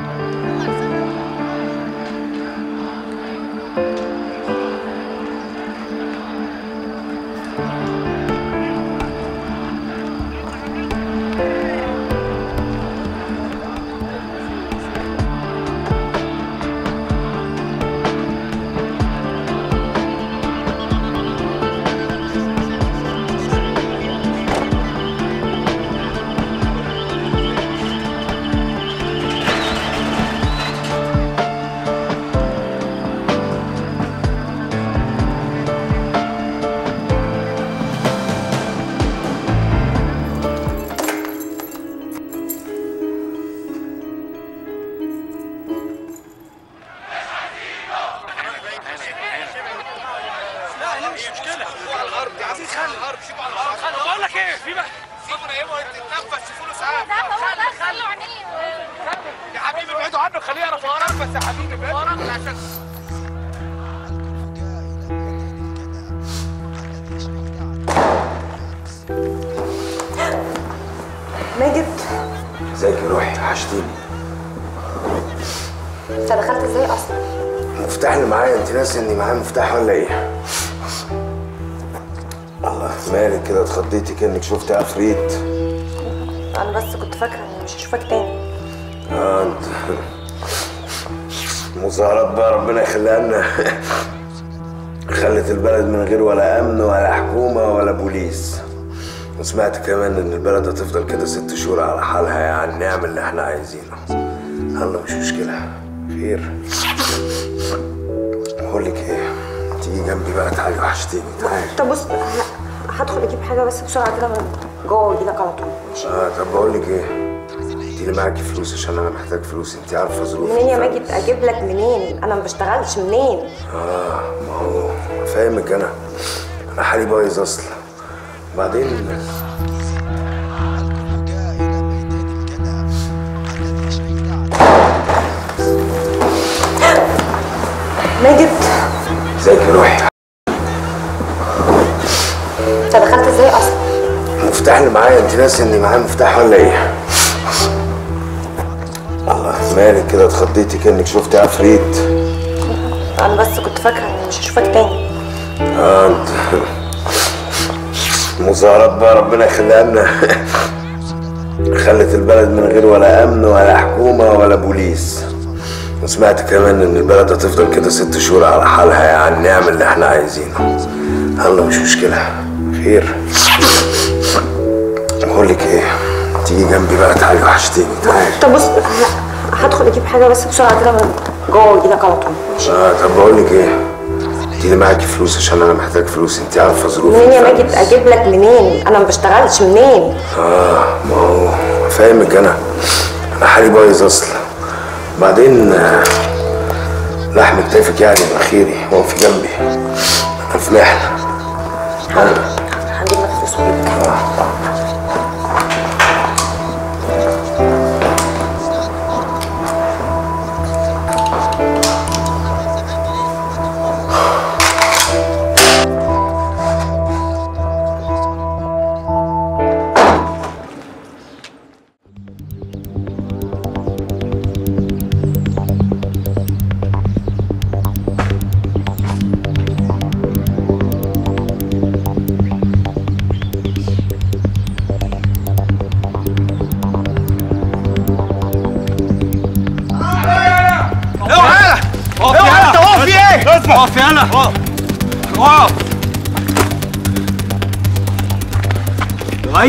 لا مش مشكلة سيبوا على الأرض يا عزيز خلي الأرض سيبوا على الأرض خلي بقول لك إيه في بقى سيبوا نايمه تتنفس سيبوا له ساعة خلوا عينيه يا حبيبي ابعدوا عنه خليه يعرف وراك بس يا حبيبي ابعدوا عنه عشان ماجد ازيك يا روحي وحشتيني انت دخلت ازاي اصلا المفتاح اللي معايا انت ناسي اني معايا مفتاح ولا ايه؟ الله مالك كده اتخضيتي كانك شفت عفريت انا بس كنت فاكره اني مش هشوفك تاني اه انت المظاهرات بقى ربنا يخليها لنا خلت البلد من غير ولا امن ولا حكومه ولا بوليس وسمعت كمان ان البلد هتفضل كده ست شهور على حالها يعني نعمل اللي احنا عايزينه يلا مش مشكله خير بقول لك ايه تيجي جنبي بقى تعالي وحشتيني تعالي طب بص انا هدخل اجيب حاجه بس بسرعه كده من جوه واجي لك على طول ماشي اه طب بقول لك ايه انت اللي معاكي فلوس عشان انا محتاج فلوس انت عارفه ظروفي منين يا ماجد اجيب لك منين انا ما بشتغلش منين اه ما هو افهمك انا انا حالي بايظ اصلا بعدين ماجد ازيك يا روحي انت دخلت ازاي اصلا المفتاح اللي معايا انت ناسي اني معايا مفتاح ولا ايه الله مالك كده اتخضيتي كانك شفتي عفريت انا بس كنت فاكره اني مش هشوفك تاني اه انت مظاهرات بقى ربنا يخليها لنا خلت البلد من غير ولا امن ولا حكومه ولا بوليس وسمعت كمان ان البلد هتفضل كده ست شهور على حالها يعني نعمل اللي احنا عايزينه يلا مش مشكله خير بقول لك ايه تيجي جنبي بقى تعالي وحشتيني تعالي طب بص ه- هدخل اجيب حاجه بس بسرعه كده من جوه واجيلك على طول ماشي اه طب بقول لك ايه انت اللي معاكي فلوس عشان انا محتاج فلوس انت عارفه ظروفي منين يا ماجد اجيب لك منين انا ما بشتغلش منين اه ما هو فاهمك انا انا حالي بايظ اصلا بعدين آه، لحم كتافك يعني من خيري هو في جنبي انا في محنه هجيب لك فلوس واجيب اوعى اوعى انت واقف في ايه؟ اقف يلا اقف اقف لؤي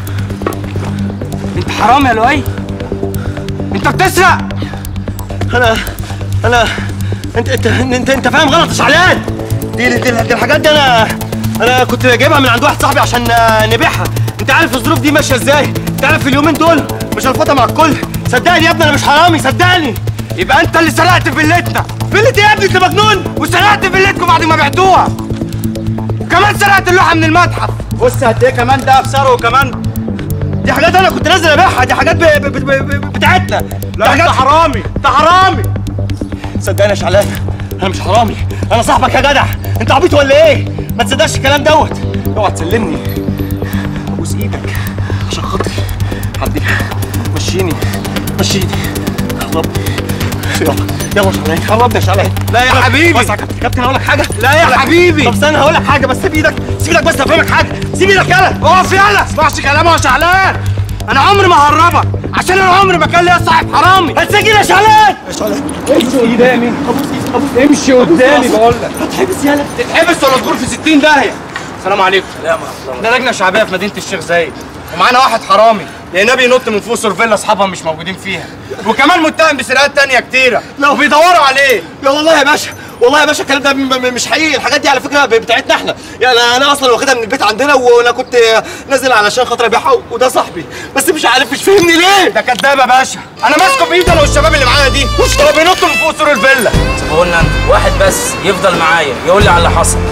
انت حرام يا لؤي انت بتسرق انا انا انت انت انت, انت فاهم غلط يا شعلان دي دي, دي, دي الحاجات دي انا انا كنت جايبها من عند واحد صاحبي عشان آه، نبيعها انت عارف الظروف دي ماشيه ازاي انت عارف اليومين دول مش هنفوتها مع الكل صدقني يا ابني انا مش حرامي صدقني يبقى انت اللي سرقت فيلتنا فيلة ايه يا ابني انت مجنون وسرقت فيلتكم بعد ما بعتوها وكمان سرقت اللوحه من المتحف بص قد ايه كمان ده بسعره وكمان دي حاجات انا كنت نازل ابيعها دي حاجات ب... ب... ب... ب... بتاعتنا لا انت حرامي انت حرامي صدقني يا شعلان انا مش حرامي انا صاحبك يا جدع انت عبيط ولا ايه ما تصدقش الكلام دوت اوعى تسلمني ابوس ايدك عشان خاطري حد مشيني مشيني قربني يلا يلا يا شعلان قربني يا شعلان لا يا حبيبي بس يا كابتن كابتن هقول لك حاجه لا يا حبيبي طب استنى هقول لك حاجه بس سيب ايدك سيب ايدك بس افهمك حاجه سيب ايدك يلا اقف يلا ما تسمعش كلامه يا شعلان انا عمري ما ههربك عشان انا عمري ما كان ليا صاحب حرامي هتسجل يا شعلان يا شعلان امشي قدامي ابوس ايدك ابوس امشي قدامي بقول لك هتحبس يلا تتحبس ولا تدور في 60 داهيه السلام عليكم سلام ده لجنه شعبيه في مدينه الشيخ زايد ومعانا واحد حرامي لقيناه بينط من فوق سورفيلا اصحابها مش موجودين فيها وكمان متهم بسرقات تانية كتيرة وبيدوروا عليه لا والله يا باشا والله يا باشا الكلام ده م- م- مش حقيقي الحاجات دي على فكره ب- بتاعتنا احنا يعني انا اصلا واخدها من البيت عندنا وانا كنت نازل علشان خاطر ابيعها وده صاحبي بس مش عارف مش فاهمني ليه ده كداب يا باشا انا ماسكه بايدي انا والشباب اللي معايا دي هو بينط من فوق سور الفيلا قلنا انت واحد بس يفضل معايا يقول لي على اللي حصل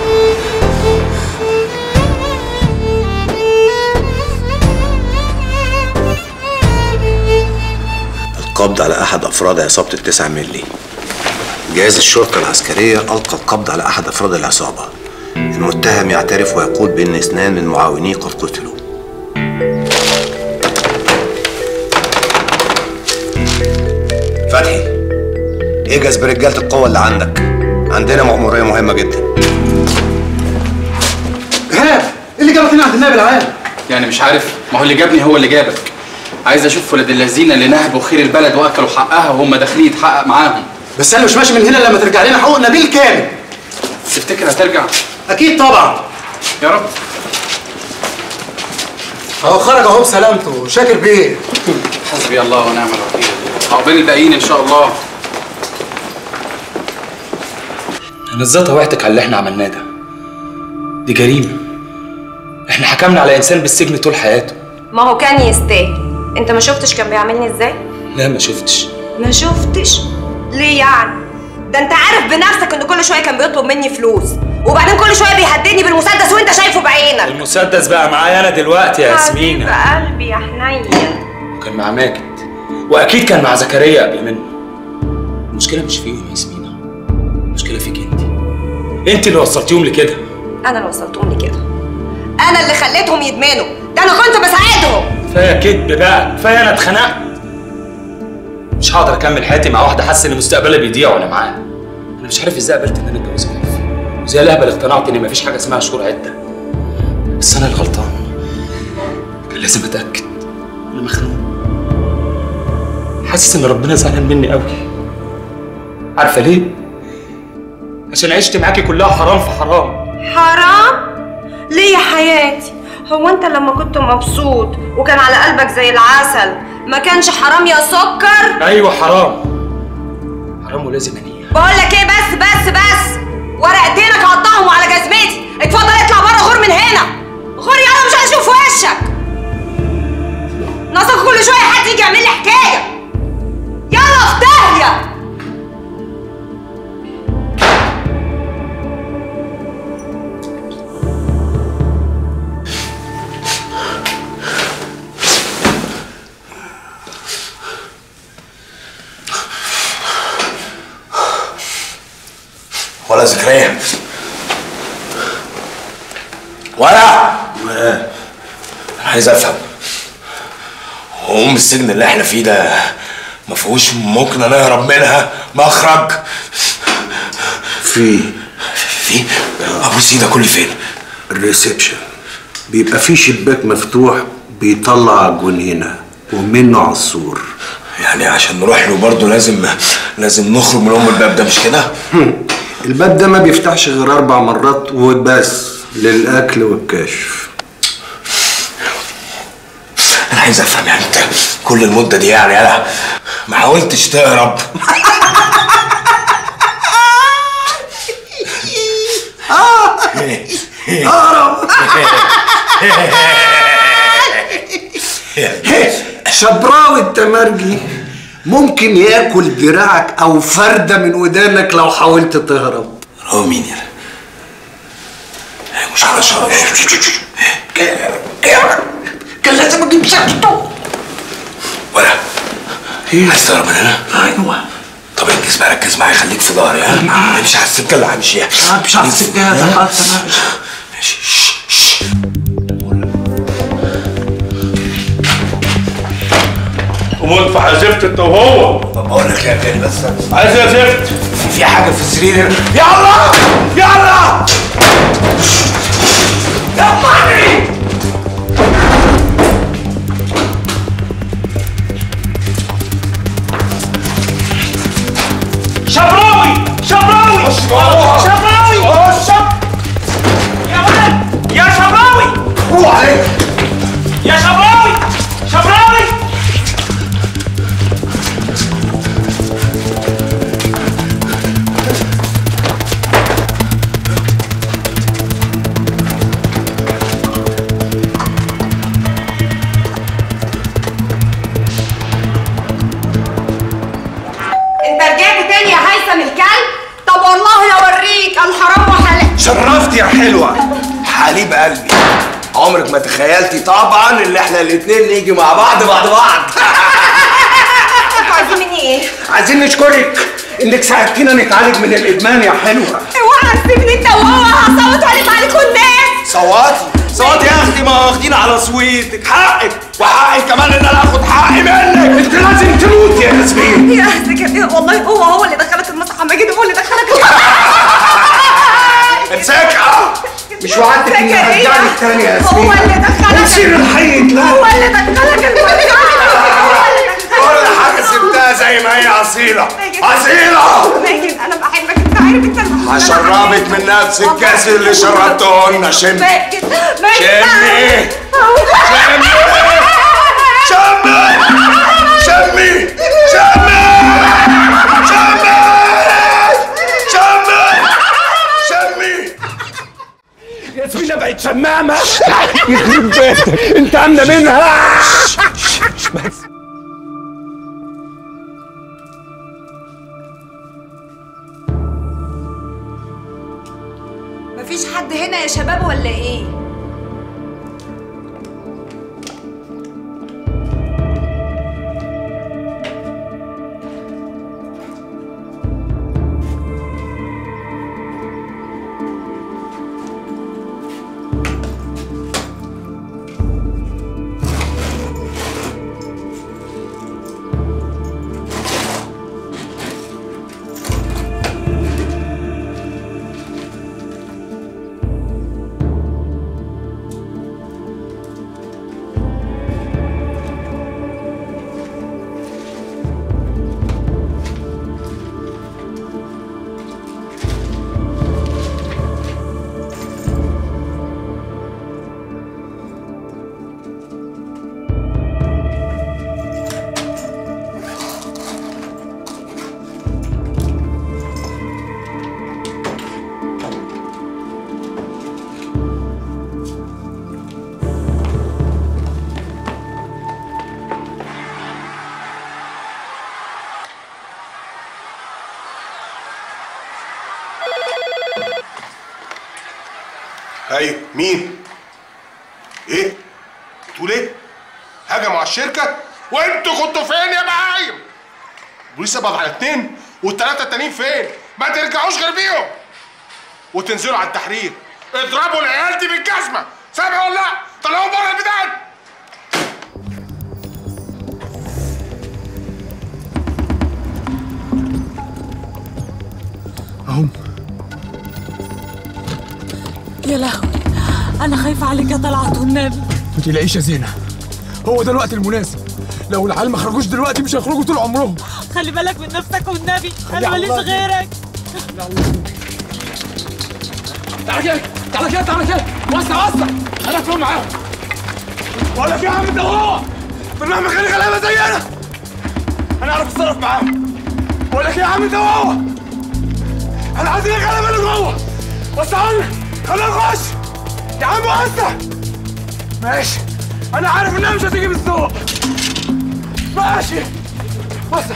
القبض على أحد أفراد عصابة التسعة ملي جهاز الشرطة العسكرية ألقى القبض على أحد أفراد العصابة المتهم يعترف ويقول بأن اثنان من معاونيه قد قتلوا فتحي اجهز برجالة القوة اللي عندك عندنا مأمورية مهمة جدا ايهاب ايه اللي جابك هنا عند النائب العام؟ يعني مش عارف ما هو اللي جابني هو اللي جابك عايز اشوف ولاد اللذينه اللي نهبوا خير البلد واكلوا حقها وهم داخلين يتحقق معاهم بس انا مش ماشي من هنا لما ترجع لنا حقوقنا بالكامل تفتكر هترجع اكيد طبعا يا رب اهو خرج اهو بسلامته شاكر بيه حسبي الله ونعم الوكيل عقبال الباقيين ان شاء الله انا ازاي طوعتك على اللي احنا عملناه ده دي جريمه احنا حكمنا على انسان بالسجن طول حياته ما هو كان يستاهل انت ما شفتش كان بيعاملني ازاي لا ما شفتش ما شفتش ليه يعني ده انت عارف بنفسك ان كل شويه كان بيطلب مني فلوس وبعدين كل شويه بيهددني بالمسدس وانت شايفه بعينك المسدس بقى معايا انا دلوقتي يا ياسمينة قلبي يا حنين وكان مع ماجد واكيد كان مع زكريا قبل منه المشكله مش فيهم يا ياسمينة المشكله فيك انت انت اللي وصلتيهم لكده انا اللي وصلتهم لكده انا اللي خليتهم يدمنوا ده انا كنت بساعدهم كفايه كدب بقى كفايه انا اتخنقت مش هقدر اكمل حياتي مع واحده حاسه ان مستقبلها بيضيع وانا معاها انا مش عارف ازاي قبلت ان انا اتجوزها وزي لهبل اقتنعت ان مفيش حاجه اسمها شهور عده بس انا اللي غلطان كان لازم اتاكد انا مخنوق حاسس ان ربنا زعلان مني قوي عارفه ليه عشان عشت معاكي كلها حرام في حرام حرام ليه يا حياتي هو انت لما كنت مبسوط وكان على قلبك زي العسل ما كانش حرام يا سكر ايوه حرام حرام ولازم انية بقول لك ايه بس بس بس ورقتينك هقطعهم على جزمتي اتفضل اطلع بره غور من هنا غور يلا مش عايز اشوف وشك ناقصك كل شويه حد يجي يعمل لي حكايه يلا في داهيه ولا زكريا ولا انا عايز افهم هو ام السجن اللي احنا فيه ده ما فيهوش ممكن انا اهرب منها مخرج في في ابو سيده كل فين الريسبشن بيبقى في شباك مفتوح بيطلع على الجنينة ومنه على السور يعني عشان نروح له برضه لازم لازم نخرج من ام الباب ده مش كده الباب ده ما بيفتحش غير أربع مرات وبس للأكل والكشف انا عايز افهم يعني انت كل المده دي يعني انا ما حاولتش تهرب هرب شبراوي التمرجي ممكن ياكل دراعك او فرده من ودانك لو حاولت تهرب هو مين يا مش على شرف كان لازم اجيب شكته ولا عايز تهرب من هنا؟ ايوه طب انجز بقى ركز معايا خليك في ظهري ها امشي على السكه اللي همشيها امشي على السكه ها؟ تمام ماشي شش، شش. قوم في زفت انت وهو بقول لك يا غالي بس عايز يا زفت في حاجه في السرير هنا يلا يلا يلا شبراوي شبراوي شبراوي شب يا ولد يا شبراوي هو عليك يا شبراوي شبراوي انت رجعت تاني يا هيثم الكلب طب والله اوريك الحرام وحلال شرفت يا حلوه حليب قلبي عمرك ما تخيلتي طبعا ان احنا الاتنين نيجي مع بعض بعد بعض انتوا عايزين مني ايه؟ عايزين نشكرك انك ساعدتينا نتعالج من الادمان يا حلوه اوعى تسيبني انت وهو هصوت عليك عليكم الناس صواتي صوتي يا اختي ما واخدين على صويتك حقك وحقي كمان ان انا اخد حقي منك انت لازم تموت يا ياسمين يا زكريا والله هو هو اللي دخلك المسرح ماجد هو اللي دخلك امسكها مش وعدتك اني زكريا. هرجع لك تاني يا هو ياسمين اللي دخلك نسير الحي لا هو اللي دخلك المسرح هو اللي دخلك كل حاجه سبتها زي ما هي اصيله اصيله ماجد انا بحبك انت عارف انت هشربك من نفس الكاس اللي شربته لنا شم ماجد ماجد شمي شمي شمي شمي شمي شمي شمي ياسمينة بقت شمامة يخرب بيتك انت عاملة منها بس مفيش حد هنا يا شباب ولا ايه ايوه مين؟ ايه؟ بتقول ايه؟ هجموا على الشركة وانتوا كنتوا فين يا بهايم؟ البوليس قبض على اتنين والتلاتة التانيين فين؟ ما ترجعوش غير بيهم وتنزلوا على التحرير اضربوا العيال دي بالجزمة سامع ولا لا؟ طلعوا بره البلاد هم يا لهوي انا خايفه عليك يا طلعت والنبي ما تقلقيش يا زينة هو ده الوقت المناسب لو العيال ما خرجوش دلوقتي مش هيخرجوا طول عمرهم خلي بالك من نفسك والنبي انا يا ماليش الله. غيرك تعالى كده تعالى كده تعالى كده وسع وسع انا فيهم معاهم ولا في عم ده هو بالمهما كان غلابه زينا انا اعرف اتصرف معاهم بقول لك إيه يا عم ده هو احنا عايزين الغلابه اللي جوه وسعوا لنا خلينا نخش يا عم وسع ماشي انا عارف انها مش هتيجي بالذوق ماشي وسع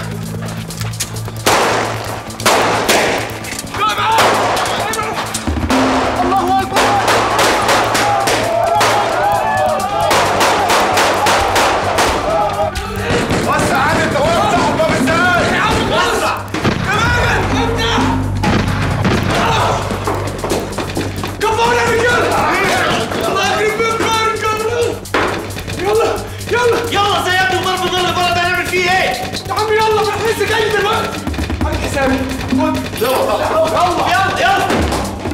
الله اكبر وسع عادل انت وسع الباب ازاي؟ يا عم وسع تماما افتح كفونا يا رجاله الله يخرب بيتكم يلا يلا يلا زي ابني ضرب ضرب البلد هنعمل فيه ايه؟ يا عم يلا بنحس جاي دلوقتي عامل حسابي خد يلا طلع يلا يلا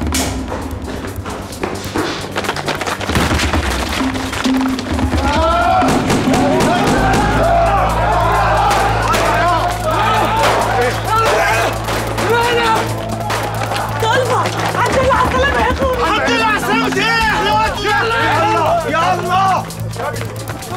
طلبة عبد الله على السلامة يا اخوي عبد الله على السلامة ايه يلا يلا يلا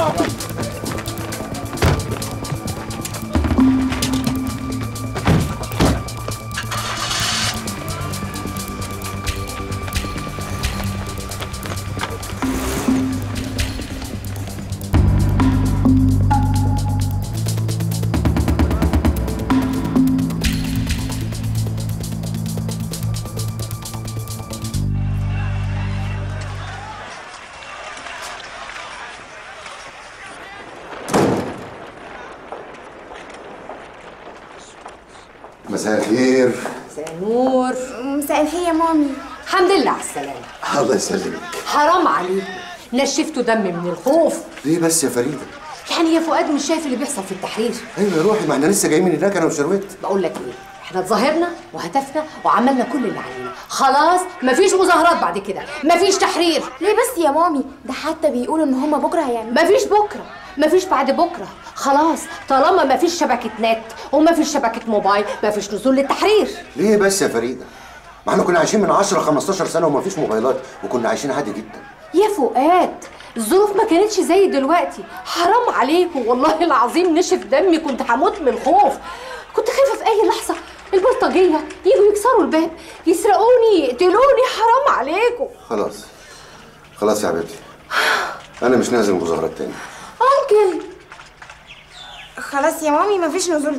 مساء الخير مساء النور مساء الخير يا مامي الحمد لله على السلامة الله يسلمك حرام عليكم نشفتوا دم من الخوف ليه بس يا فريده يعني يا فؤاد مش شايف اللي بيحصل في التحرير ايوه يا روحي ما احنا لسه جايين من هناك انا وشروت بقول لك ايه احنا اتظاهرنا وهتفنا وعملنا كل اللي علينا خلاص مفيش مظاهرات بعد كده مفيش تحرير ليه بس يا مامي ده حتى بيقولوا ان هما بكره هيعملوا مفيش بكره مفيش بعد بكره خلاص طالما مفيش شبكه نت ومفيش شبكه موبايل مفيش نزول للتحرير ليه بس يا فريده ما احنا كنا عايشين من 10 15 سنه وما فيش موبايلات وكنا عايشين عادي جدا يا فؤاد الظروف ما كانتش زي دلوقتي حرام عليكم والله العظيم نشف دمي كنت هموت من الخوف كنت خايفه في اي لحظه البلطجيه يجوا يكسروا الباب يسرقوني يقتلوني حرام عليكم خلاص خلاص يا حبيبتي انا مش نازل مظاهرات تاني انكل خلاص يا مامي مفيش نزول تاني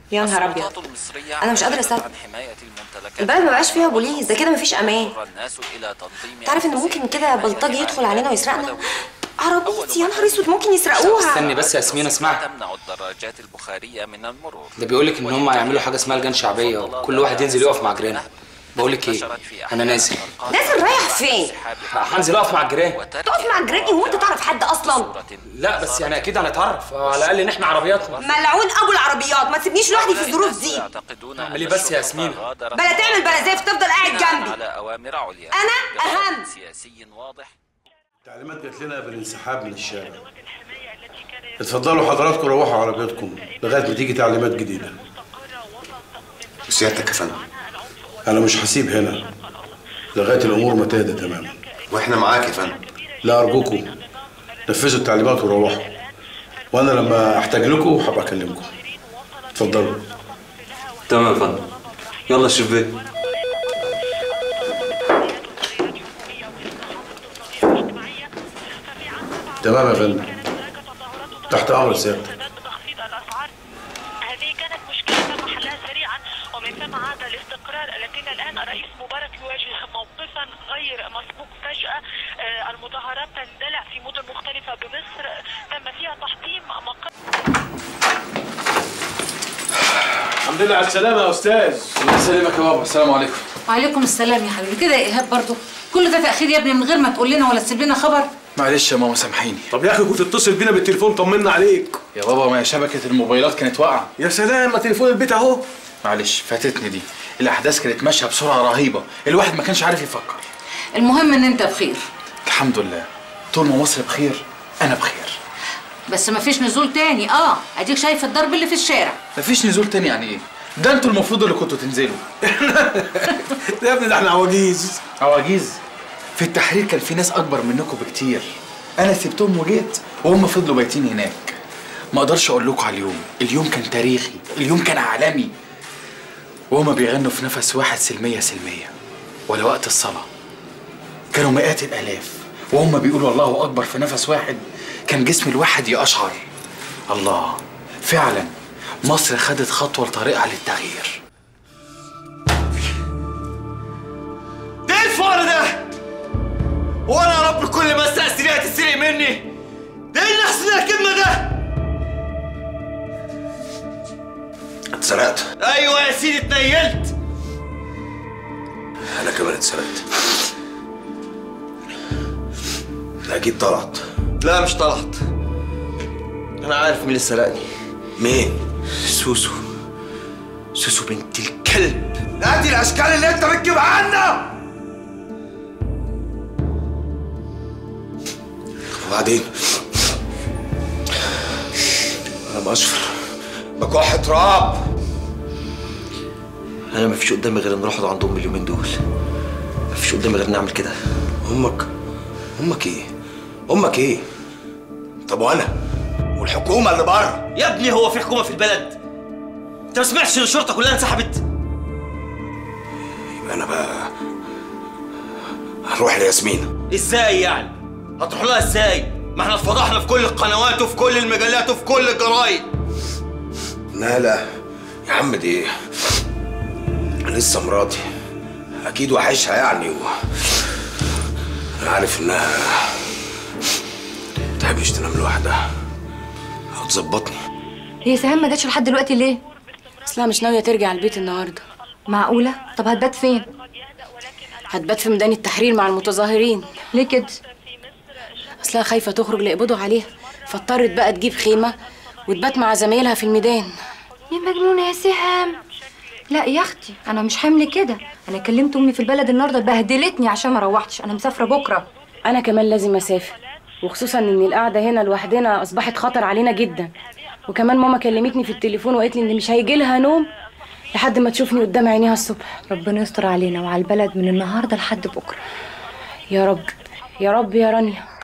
يا نهار ابيض المصرية انا مش قادره عن اصدق حماية الممتلكات البلد ما بقاش فيها بوليس ده كده مفيش امان اضطر الناس إلى تنظيم تعرف ان ممكن كده بلطجي يدخل علينا ويسرقنا عربيتي يا نهار اسود ممكن يسرقوها استني بس يا ياسمين اسمعي تمنع الدراجات البخارية من المرور ده بيقول لك ان هم هيعملوا حاجه اسمها لجان شعبيه وكل واحد ينزل يقف مع جيرانه بقول لك ايه انا نازل نازل رايح فين هنزل اقف مع الجيران تقف مع جيراني هو انت تعرف حد اصلا لا بس يعني اكيد هنتعرف على الاقل ان احنا عربياتنا ملعون ابو العربيات ما تسيبنيش لوحدي في الظروف دي اعمل ايه بس يا ياسمين بلا تعمل بلا زي تفضل قاعد جنبي على أوامر عليا انا اهم سياسي واضح تعليمات جات لنا بالانسحاب من الشارع اتفضلوا حضراتكم روحوا عربيتكم لغايه ما تيجي تعليمات جديده وسيادتك يا فندم انا مش هسيب هنا لغايه الامور ما تهدى تماما واحنا معاك يا فندم لا ارجوكم نفذوا التعليمات وروحوا وانا لما احتاج لكم هبقى اكلمكم اتفضلوا تمام يا فندم يلا شوف تمام يا فندم تحت امر سيادتك هذه كانت مشكلة تم حلها سريعا ومن ثم عاد الاستقرار لكن الآن الرئيس مبارك يواجه موقفا غير مسبوق فجأة آه، المظاهرات تندلع في مدن مختلفة بمصر تم فيها تحطيم مقر الحمد لله على السلامة يا أستاذ الله يسلمك يا بابا السلام عليكم وعليكم السلام يا حبيبي كده يا ايهاب برضو كل ده تاخير يا ابني من غير ما تقول لنا ولا تسيب لنا خبر معلش يا ماما سامحيني طب يا أخي كنت تتصل بينا بالتليفون طمنا عليك يا بابا ما هي شبكة الموبايلات كانت واقعة يا سلام ما تليفون البيت أهو معلش فاتتني دي الأحداث كانت ماشية بسرعة رهيبة الواحد ما كانش عارف يفكر المهم ان انت بخير الحمد لله طول ما مصر بخير أنا بخير بس مفيش نزول تاني اه اديك شايف الضرب اللي في الشارع مفيش نزول تاني يعني إيه؟ ده انتوا المفروض اللي كنتوا تنزلوا يا ابني ده احنا عواجيز عواجيز في التحرير كان في ناس أكبر منكم بكتير أنا سبتهم وجيت وهم فضلوا بايتين هناك ما أقدرش أقول لكم على اليوم اليوم كان تاريخي اليوم كان عالمي وهما بيغنوا في نفس واحد سلمية سلمية ولا وقت الصلاة كانوا مئات الآلاف وهم بيقولوا الله أكبر في نفس واحد كان جسم الواحد يقشعر الله فعلا مصر خدت خطوة لطريقها للتغيير ده ايه الفار ده؟ وانا يا رب كل ما اسرق سرقه تسرق مني؟ ده ايه اللي احسن الكلمه ده؟ اتسرقت ايوه يا سيدي اتنيلت انا كمان اتسرقت ده اكيد طلعت لا مش طلعت انا عارف مين اللي سرقني مين؟ سوسو سوسو بنت الكلب لا دي الاشكال اللي انت بتجيبها عنا وبعدين انا بشفر بكح تراب انا مفيش قدامي غير ان اروح اقعد عند امي اليومين دول مفيش قدامي غير نعمل كده امك امك ايه امك ايه طب وانا والحكومه اللي بره يا ابني هو في حكومه في البلد انت ما سمعتش ان الشرطه كلها انسحبت يبقى انا بقى هنروح لياسمين ازاي يعني هتروح لها ازاي ما احنا اتفضحنا في كل القنوات وفي كل المجلات وفي كل الجرايد لا لا يا عم دي لسه مراتي اكيد وحشها يعني و... انا عارف انها متحبش تنام لوحدها او تظبطني هي سهام ما جاتش لحد دلوقتي ليه؟ اصلها مش ناويه ترجع البيت النهارده معقوله؟ طب هتبات فين؟ هتبات في ميدان التحرير مع المتظاهرين ليه كده؟ اصلها خايفه تخرج ليقبضوا عليها فاضطرت بقى تجيب خيمه وتبات مع زمايلها في الميدان يا مجنونة يا سهام لا يا اختي انا مش حمل كده انا كلمت امي في البلد النهارده بهدلتني عشان ما روحتش انا مسافره بكره انا كمان لازم اسافر وخصوصا ان القعده هنا لوحدنا اصبحت خطر علينا جدا وكمان ماما كلمتني في التليفون وقالت لي ان مش هيجي لها نوم لحد ما تشوفني قدام عينيها الصبح ربنا يستر علينا وعلى البلد من النهارده لحد بكره يا رب يا رب يا رانيا